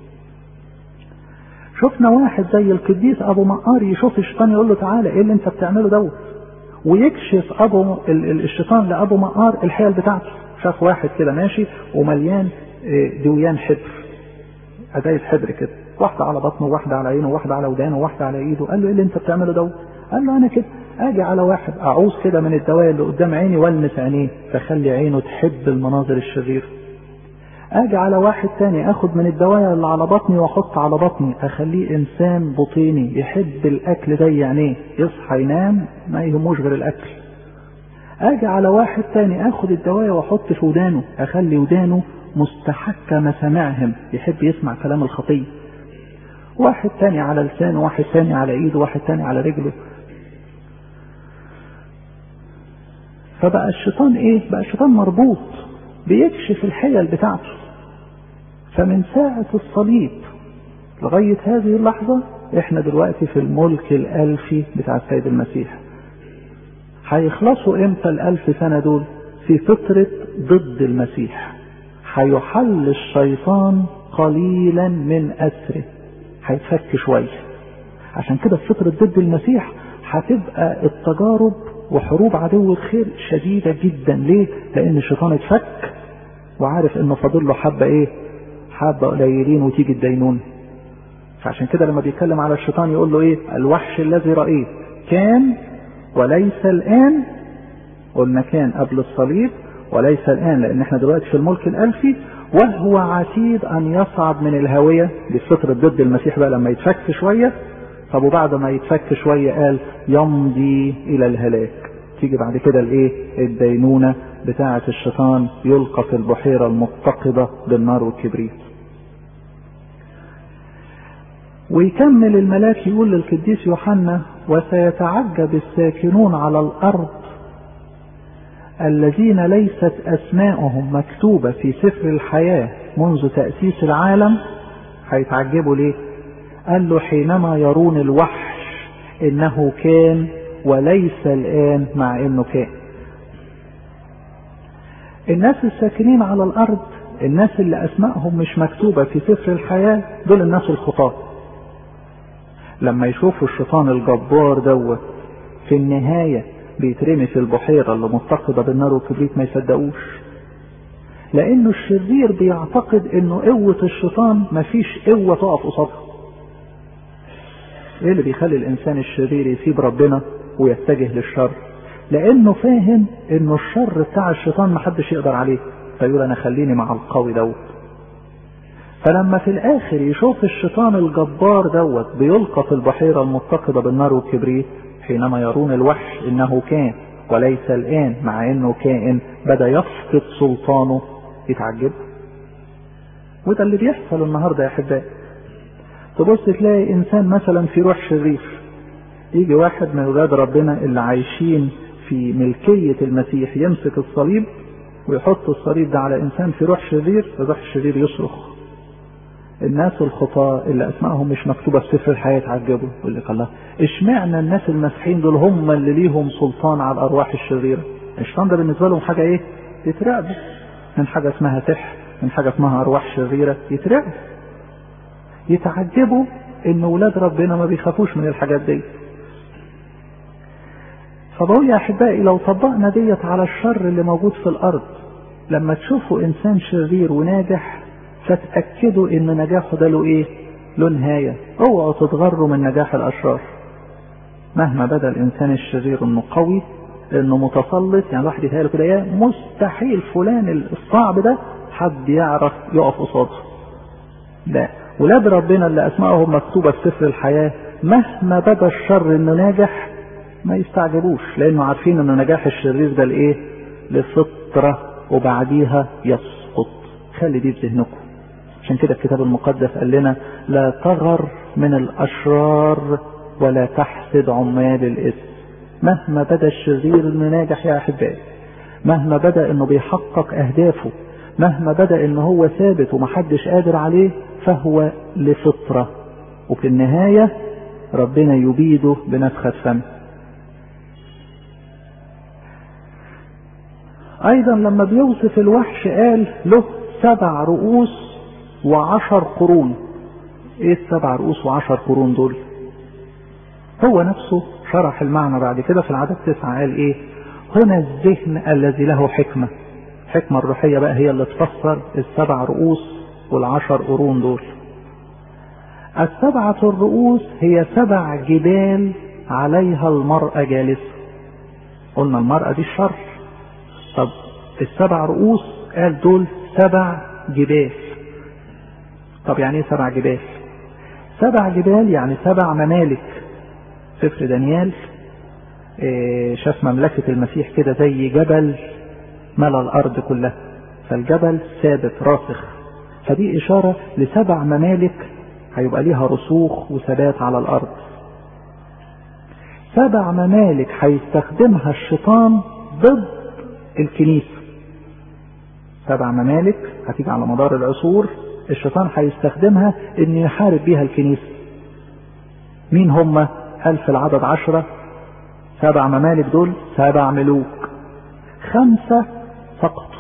شفنا واحد زي القديس ابو مقار يشوف الشيطان يقول له تعالى ايه اللي انت بتعمله دوت ويكشف ابو الشيطان لابو مقار الحيل بتاعته شاف واحد كده ماشي ومليان دويان حبر ازايز حبر كده واحده على بطنه وواحده على عينه وواحده على ودانه وواحده على ايده قال له ايه اللي انت بتعمله دوت قال له انا كده اجي على واحد اعوز كده من الدواء اللي قدام عيني والمس عينيه فخلي عينه تحب المناظر الشريره اجي على واحد تاني اخد من الدواء اللي على بطني واحط على بطني اخليه انسان بطيني يحب الاكل زي عينيه يصحى ينام ما يهموش غير الاكل اجي على واحد تاني اخد الدواء واحط في ودانه اخلي ودانه مستحكة مسامعهم يحب يسمع كلام الخطية واحد تاني على لسانه واحد تاني على ايده واحد تاني على رجله فبقى الشيطان ايه بقى الشيطان مربوط بيكشف الحيل بتاعته فمن ساعة الصليب لغاية هذه اللحظة احنا دلوقتي في الملك الالفي بتاع السيد المسيح هيخلصوا امتى الالف سنة دول في فترة ضد المسيح هيحل الشيطان قليلا من اسره هيتفك شوية عشان كده في فترة ضد المسيح هتبقى التجارب وحروب عدو الخير شديدة جدا ليه لان الشيطان اتفك وعارف انه فاضل له حبة ايه حبة قليلين وتيجي الدينون فعشان كده لما بيتكلم على الشيطان يقول له ايه الوحش الذي رأيت كان وليس الان قلنا كان قبل الصليب وليس الان لان احنا دلوقتي في الملك الالفي وهو عتيد ان يصعد من الهوية دي فترة ضد المسيح بقى لما يتفك شوية طب وبعد ما يتفك شوية قال يمضي الى الهلاك تيجي بعد كده الايه الدينونة بتاعة الشيطان يلقى في البحيرة المتقدة بالنار والكبريت ويكمل الملاك يقول للقديس يوحنا وسيتعجب الساكنون على الارض الذين ليست اسماءهم مكتوبة في سفر الحياة منذ تأسيس العالم هيتعجبوا ليه قال له حينما يرون الوحش انه كان وليس الان مع انه كان الناس الساكنين على الارض الناس اللي اسمائهم مش مكتوبة في سفر الحياة دول الناس الخطاة لما يشوفوا الشيطان الجبار دوت في النهاية بيترمي في البحيرة اللي متقدة بالنار والكبريت ما يصدقوش لانه الشرير بيعتقد انه قوة الشيطان مفيش قوة تقف قصادها ايه اللي بيخلي الانسان الشرير يسيب ربنا ويتجه للشر لانه فاهم انه الشر بتاع الشيطان محدش يقدر عليه فيقول انا خليني مع القوي دوت فلما في الاخر يشوف الشيطان الجبار دوت بيلقى في البحيرة المتقدة بالنار والكبريت حينما يرون الوحش انه كان وليس الان مع انه كائن بدا يفقد سلطانه يتعجب وده اللي بيحصل النهارده يا احبائي تبص تلاقي انسان مثلا في روح شرير يجي واحد من ولاد ربنا اللي عايشين في ملكية المسيح يمسك الصليب ويحط الصليب ده على انسان في روح شرير الروح الشرير يصرخ الناس الخطاة اللي اسمائهم مش مكتوبة في سفر الحياة يتعجبوا يقول لك الله اشمعنى الناس المسيحيين دول هم اللي ليهم سلطان على الارواح الشريرة الشيطان ده بالنسبة لهم حاجة ايه يترعبوا من حاجة اسمها سحر من حاجة اسمها ارواح شريرة يترعبوا يتعجبوا ان ولاد ربنا ما بيخافوش من الحاجات دي فبقول يا احبائي لو طبقنا ديت على الشر اللي موجود في الارض لما تشوفوا انسان شرير وناجح فتأكدوا ان نجاحه ده له ايه له نهاية اوعوا تتغروا من نجاح الاشرار مهما بدا الانسان الشرير انه قوي انه متسلط يعني الواحد يتهيأله كده يا مستحيل فلان الصعب ده حد يعرف يقف قصاده لا ولاد ربنا اللي اسمائهم مكتوبة في سفر الحياة مهما بدا الشر انه ناجح ما يستعجبوش لانه عارفين ان نجاح الشرير ده لايه لفطرة وبعديها يسقط خلي دي في ذهنكم عشان كده الكتاب المقدس قال لنا لا تغر من الاشرار ولا تحسد عمال الاثم مهما بدا الشرير انه ناجح يا احبائي مهما بدا انه بيحقق اهدافه مهما بدا انه هو ثابت ومحدش قادر عليه فهو لفطرة وفي النهاية ربنا يبيده بنفخة فم ايضا لما بيوصف الوحش قال له سبع رؤوس وعشر قرون ايه السبع رؤوس وعشر قرون دول هو نفسه شرح المعنى بعد كده في العدد تسعة قال ايه هنا الذهن الذي له حكمة الحكمة الروحية بقى هي اللي تفسر السبع رؤوس والعشر قرون دول السبعة الرؤوس هي سبع جبال عليها المرأة جالسة قلنا المرأة دي الشر طب السبع رؤوس قال دول سبع جبال طب يعني ايه سبع جبال سبع جبال يعني سبع ممالك سفر دانيال إيه شاف مملكة المسيح كده زي جبل ملا الأرض كلها فالجبل ثابت راسخ فدي إشارة لسبع ممالك هيبقى ليها رسوخ وثبات على الأرض سبع ممالك هيستخدمها الشيطان ضد الكنيسة سبع ممالك هتيجي على مدار العصور الشيطان هيستخدمها ان يحارب بيها الكنيسة مين هم قال في العدد عشرة سبع ممالك دول سبع ملوك خمسة سقطوا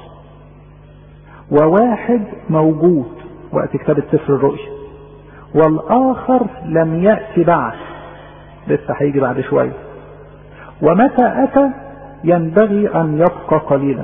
وواحد موجود وقت كتابة سفر الرؤيا والآخر لم يأتي بعد لسه هيجي بعد شوية ومتى أتى ينبغي أن يبقى قليلا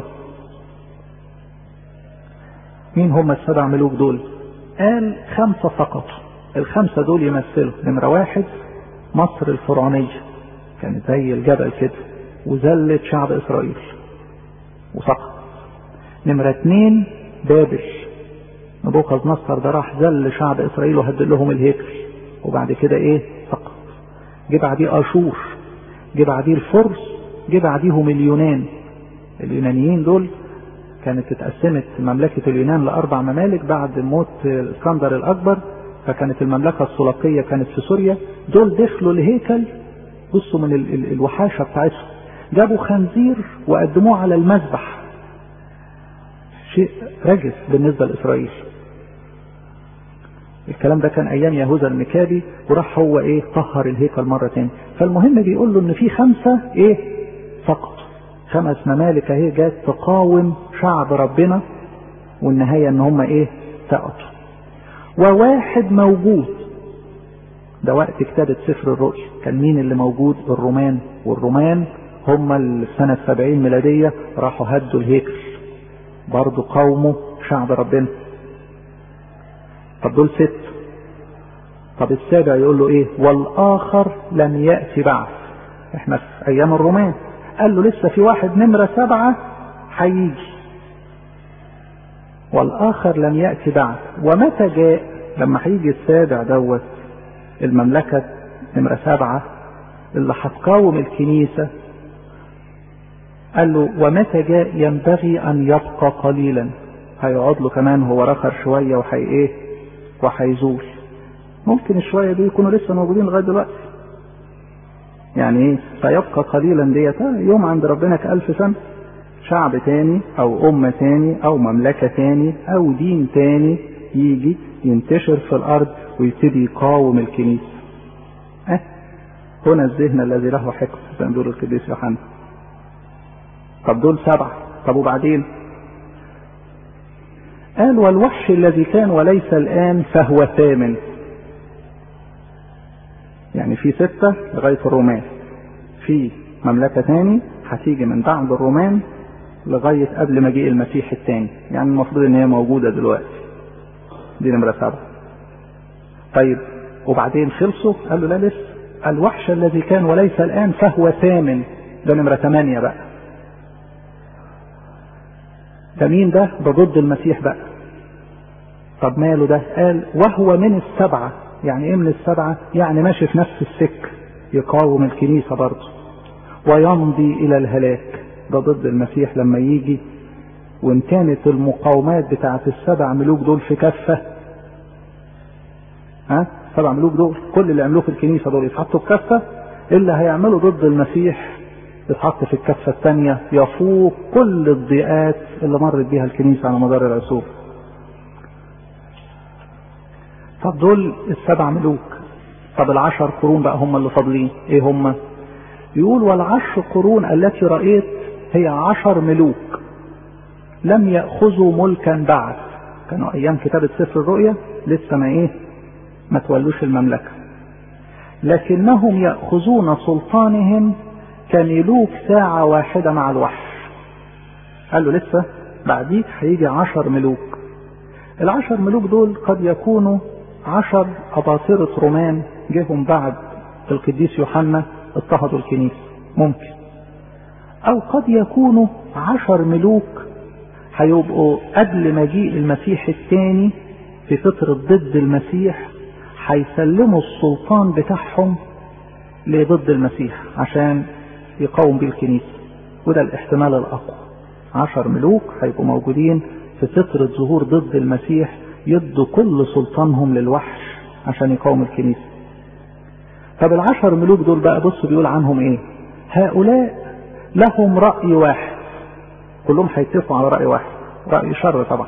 مين هم السبع ملوك دول قال خمسة سقطوا الخمسة دول يمثلوا نمرة واحد مصر الفرعونية كانت زي الجبل كده وذلت شعب إسرائيل وسقط نمرة اتنين بابل نبوخذ نصر ده راح ذل شعب إسرائيل وهد لهم الهيكل وبعد كده إيه سقط جه بعديه أشور جه بعديه الفرس جه بعديهم اليونان اليونانيين دول كانت اتقسمت مملكة اليونان لأربع ممالك بعد موت الإسكندر الأكبر فكانت المملكة السلقية كانت في سوريا دول دخلوا الهيكل بصوا من ال ال الوحاشة بتاعتهم جابوا خنزير وقدموه على المذبح شيء رجس بالنسبة لإسرائيل الكلام ده كان ايام يهوذا المكابي وراح هو ايه طهر الهيكل مره تاني فالمهم بيقول له ان في خمسه ايه فقط خمس ممالك اهي جات تقاوم شعب ربنا والنهايه ان هم ايه سقطوا وواحد موجود ده وقت كتابة سفر الرؤيا كان مين اللي موجود الرومان والرومان هم اللي في سنة سبعين ميلادية راحوا هدوا الهيكل برضو قوموا شعب ربنا طب دول ست طب السابع يقول له ايه والاخر لم يأتي بعد احنا في ايام الرومان قال له لسه في واحد نمرة سبعة هيجي والاخر لم يأتي بعد ومتى جاء لما هيجي السابع دوت المملكة نمرة سبعة اللي هتقاوم الكنيسة قال له ومتى جاء ينبغي ان يبقى قليلا هيقعد له كمان هو رخر شوية وحي ايه وهيزول ممكن الشوية دي يكونوا لسه موجودين لغاية دلوقتي يعني ايه فيبقى قليلا ديت يوم عند ربنا كألف سنة شعب تاني او امة تاني او مملكة تاني او دين تاني يجي ينتشر في الارض ويبتدي يقاوم الكنيسة اه هنا الذهن الذي له حكم زي ما بيقول القديس يوحنا طب دول سبعة طب وبعدين قال والوحش الذي كان وليس الآن فهو ثامن يعني في ستة لغاية الرومان في مملكة تاني هتيجي من بعد الرومان لغاية قبل مجيء المسيح التاني يعني المفروض ان هي موجودة دلوقتي دي نمرة سبعة طيب وبعدين خلصوا قال له لا لسه الوحش الذي كان وليس الآن فهو ثامن ده نمرة ثمانية بقى ده مين ده ده ضد المسيح بقى طب ماله ده قال وهو من السبعة يعني ايه من السبعة يعني ماشي في نفس السك يقاوم الكنيسة برضه ويمضي الى الهلاك ده ضد المسيح لما يجي وان كانت المقاومات بتاعت السبع ملوك دول في كفة ها سبع ملوك دول كل اللي عملوه في الكنيسة دول يتحطوا في كفة اللي هيعملوا ضد المسيح يتحط في الكفة الثانية يفوق كل الضيقات اللي مرت بيها الكنيسة على مدار العصور طب دول السبع ملوك طب العشر قرون بقى هم اللي فاضلين ايه هم يقول والعشر قرون التي رأيت هي عشر ملوك لم يأخذوا ملكا بعد كانوا ايام كتابة سفر الرؤيا لسه ما ايه ما تولوش المملكة لكنهم يأخذون سلطانهم كملوك ساعة واحدة مع الوحش قال له لسه بعديك هيجي عشر ملوك العشر ملوك دول قد يكونوا عشر أباطرة رومان جيهم بعد القديس يوحنا اضطهدوا الكنيسة ممكن أو قد يكونوا عشر ملوك هيبقوا قبل مجيء المسيح الثاني في فترة ضد المسيح هيسلموا السلطان بتاعهم لضد المسيح عشان يقاوم بيه الكنيسة وده الاحتمال الأقوى عشر ملوك هيبقوا موجودين في فترة ظهور ضد المسيح يدوا كل سلطانهم للوحش عشان يقاوم الكنيسة طب العشر ملوك دول بقى بص بيقول عنهم ايه هؤلاء لهم رأي واحد كلهم هيتفقوا على رأي واحد رأي شر طبعا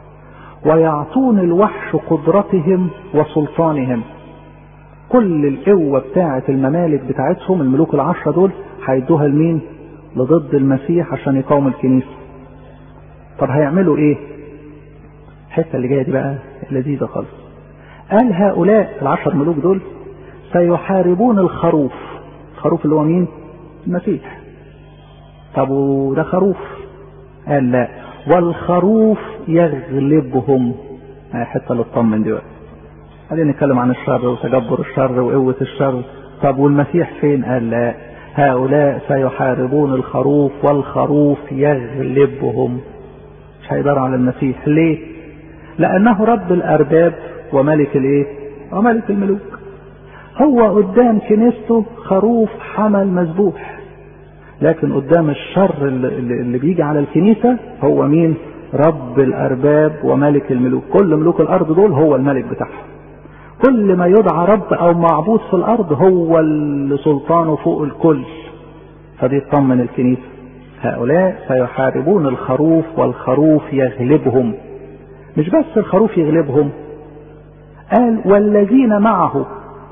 ويعطون الوحش قدرتهم وسلطانهم كل القوة بتاعة الممالك بتاعتهم الملوك العشرة دول هيدوها لمين لضد المسيح عشان يقاوم الكنيسة طب هيعملوا ايه الحتة اللي جاية دي بقى لذيذة خالص قال هؤلاء العشر ملوك دول سيحاربون الخروف الخروف اللي هو مين المسيح طب وده خروف قال لا والخروف يغلبهم حتة اللي تطمن دلوقتي خلينا نتكلم عن الشر وتجبر الشر وقوة الشر طب والمسيح فين قال لا هؤلاء سيحاربون الخروف والخروف يغلبهم مش هيقدروا على المسيح ليه لانه رب الارباب وملك الايه وملك الملوك هو قدام كنيسته خروف حمل مذبوح لكن قدام الشر اللي, اللي بيجي على الكنيسة هو مين رب الارباب وملك الملوك كل ملوك الارض دول هو الملك بتاعهم كل ما يدعى رب او معبود في الارض هو اللي سلطانه فوق الكل فدي تطمن الكنيسة هؤلاء سيحاربون الخروف والخروف يغلبهم مش بس الخروف يغلبهم قال والذين معه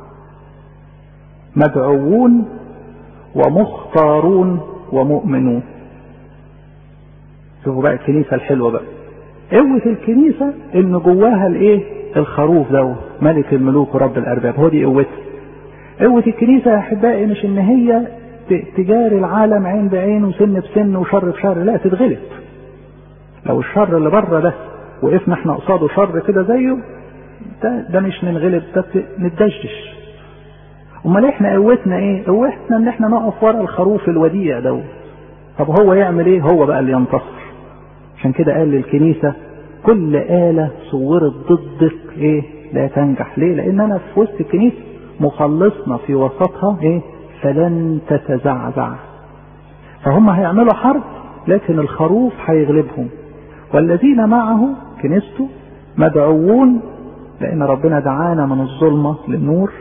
مدعوون ومختارون ومؤمنون شوفوا بقى الكنيسة الحلوة بقى قوة الكنيسة ان جواها الايه الخروف ده ملك الملوك ورب الارباب هو دي قوتها قوة الكنيسة يا احبائي مش ان هي تجاري العالم عين بعين وسن بسن وشر بشر لا تتغلب لو الشر اللي بره ده وقفنا احنا قصاده شر كده زيه ده ده مش ننغلب ده نتدشدش امال احنا قوتنا ايه قوتنا ان احنا نقف ورا الخروف الوديع دوت طب هو يعمل ايه هو بقى اللي ينتصر عشان كده قال للكنيسة كل آلة صورت ضدك ايه لا تنجح ليه لان انا في وسط الكنيسة مخلصنا في وسطها ايه فلن تتزعزع فهم هيعملوا حرب لكن الخروف هيغلبهم والذين معه كنيسته مدعوون لان ربنا دعانا من الظلمة للنور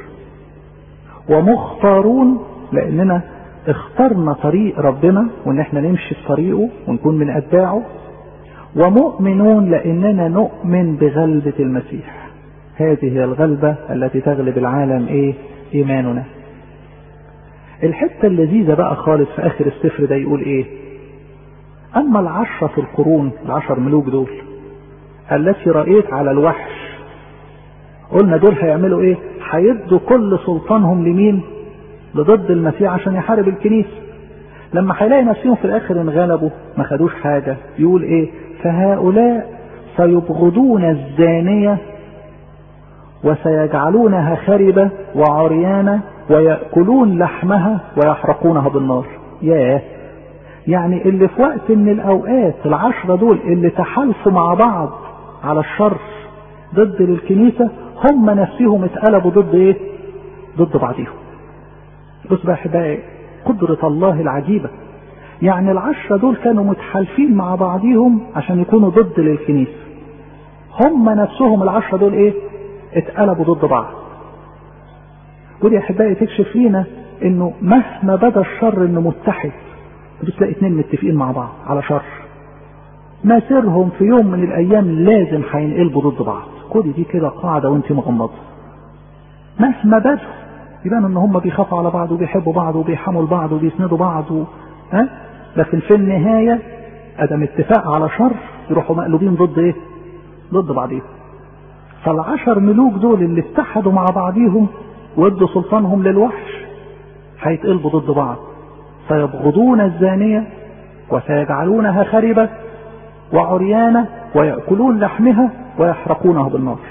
ومختارون لاننا اخترنا طريق ربنا وان احنا نمشي في طريقه ونكون من اتباعه ومؤمنون لاننا نؤمن بغلبة المسيح هذه هي الغلبة التي تغلب العالم ايه ايماننا الحتة اللذيذة بقى خالص في اخر السفر ده يقول ايه اما العشرة القرون العشر ملوك دول التي رأيت على الوحش قلنا دول هيعملوا ايه هيدوا كل سلطانهم لمين لضد المسيح عشان يحارب الكنيسة لما هيلاقي نفسهم في الاخر انغلبوا ما خدوش حاجة يقول ايه فهؤلاء سيبغضون الزانية وسيجعلونها خربة وعريانة ويأكلون لحمها ويحرقونها بالنار ياه يعني اللي في وقت من الاوقات العشرة دول اللي تحالفوا مع بعض على الشر ضد الكنيسة هم نفسهم اتقلبوا ضد ايه ضد بعضهم بص بقى احبائي قدرة الله العجيبة يعني العشرة دول كانوا متحالفين مع بعضهم عشان يكونوا ضد للكنيسة هم نفسهم العشرة دول ايه اتقلبوا ضد بعض ودي يا احبائي تكشف لينا انه مهما بدا الشر انه متحد بتلاقي اتنين متفقين مع بعض على شر مسيرهم في يوم من الايام لازم هينقلبوا ضد بعض خدي دي كده قاعدة وانت مغمضة مهما بدوا يبان ان هم بيخافوا على بعض وبيحبوا بعض وبيحموا لبعض وبيسندوا بعض و... ها لكن في النهاية ادم اتفاق على شر يروحوا مقلوبين ضد ايه ضد بعضهم فالعشر ملوك دول اللي اتحدوا مع بعضهم وادوا سلطانهم للوحش هيتقلبوا ضد بعض سيبغضون الزانية وسيجعلونها خربة وعريانة ويأكلون لحمها ويحرقونه بالنار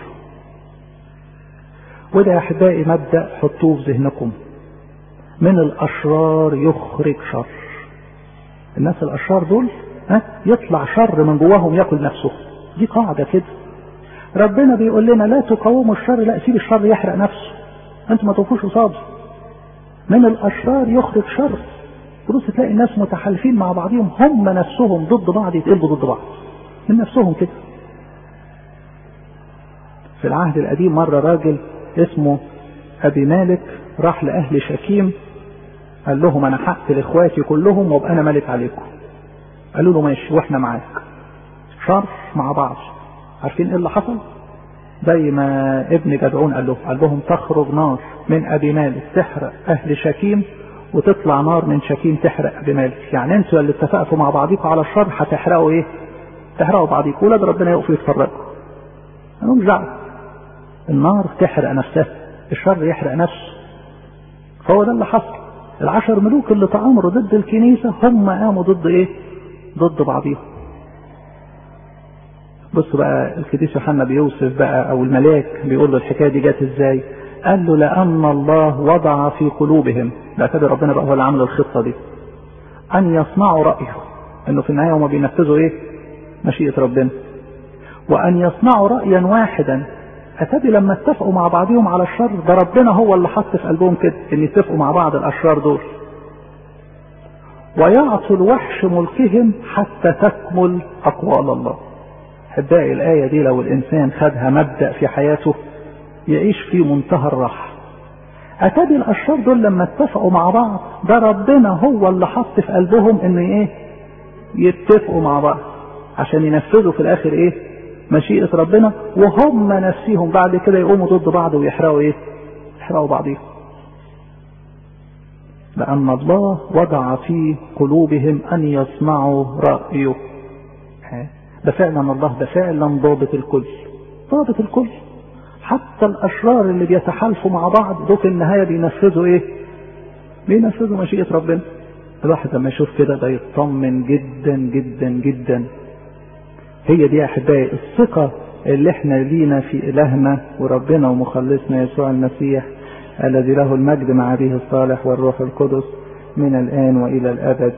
وده يا احبائي مبدا حطوه في ذهنكم من الاشرار يخرج شر الناس الاشرار دول ها يطلع شر من جواهم ياكل نفسه دي قاعده كده ربنا بيقول لنا لا تقاوموا الشر لا سيب الشر يحرق نفسه انتوا ما توقفوش قصاده من الاشرار يخرج شر تبص تلاقي الناس متحالفين مع بعضهم هم نفسهم ضد بعض يتقلبوا ضد بعض من نفسهم كده في العهد القديم مرة راجل اسمه أبي مالك راح لأهل شكيم قال لهم أنا هقتل إخواتي كلهم وأبقى أنا ملك عليكم قالوا له ماشي وإحنا معاك شر مع بعض عارفين إيه اللي حصل؟ زي ما ابن جدعون قال له قال لهم تخرج نار من أبي مالك تحرق أهل شكيم وتطلع نار من شكيم تحرق أبي مالك يعني انتوا اللي اتفقتوا مع بعضكم على الشر هتحرقوا ايه؟ تحرقوا بعضكم ولاد ربنا يقفوا يتفرقوا أنا مش دعوه النار تحرق نفسها الشر يحرق نفسه فهو ده اللي حصل العشر ملوك اللي تآمروا ضد الكنيسة هم قاموا ضد ايه ضد بعضهم بص بقى القديس يوحنا بيوصف بقى او الملاك بيقول له الحكايه دي جت ازاي قال له لان الله وضع في قلوبهم اعتبر ربنا بقى هو اللي عمل الخطه دي ان يصنعوا رايه انه في النهايه هم بينفذوا ايه مشيئه ربنا وان يصنعوا رايا واحدا اتاري لما اتفقوا مع بعضهم على الشر ده ربنا هو اللي حط في قلبهم كده ان يتفقوا مع بعض الاشرار دول ويعطوا الوحش ملكهم حتى تكمل اقوال الله احبائي الايه دي لو الانسان خدها مبدا في حياته يعيش في منتهى الراحه اتاري الاشرار دول لما اتفقوا مع بعض ده ربنا هو اللي حط في قلبهم ان ايه يتفقوا مع بعض عشان ينفذوا في الاخر ايه مشيئة ربنا وهم نفسهم بعد كده يقوموا ضد بعض ويحرقوا ايه يحرقوا بعضهم لأن الله وضع في قلوبهم أن يصنعوا رأيه ده فعلا الله ده فعلا ضابط الكل ضابط الكل حتى الأشرار اللي بيتحالفوا مع بعض دول في النهاية بينفذوا إيه؟ بينفذوا مشيئة ربنا الواحد لما يشوف كده ده يطمن جدا جدا جدا هي دي يا أحبائي الثقة اللي احنا لينا في إلهنا وربنا ومخلصنا يسوع المسيح الذي له المجد مع أبيه الصالح والروح القدس من الآن وإلى الأبد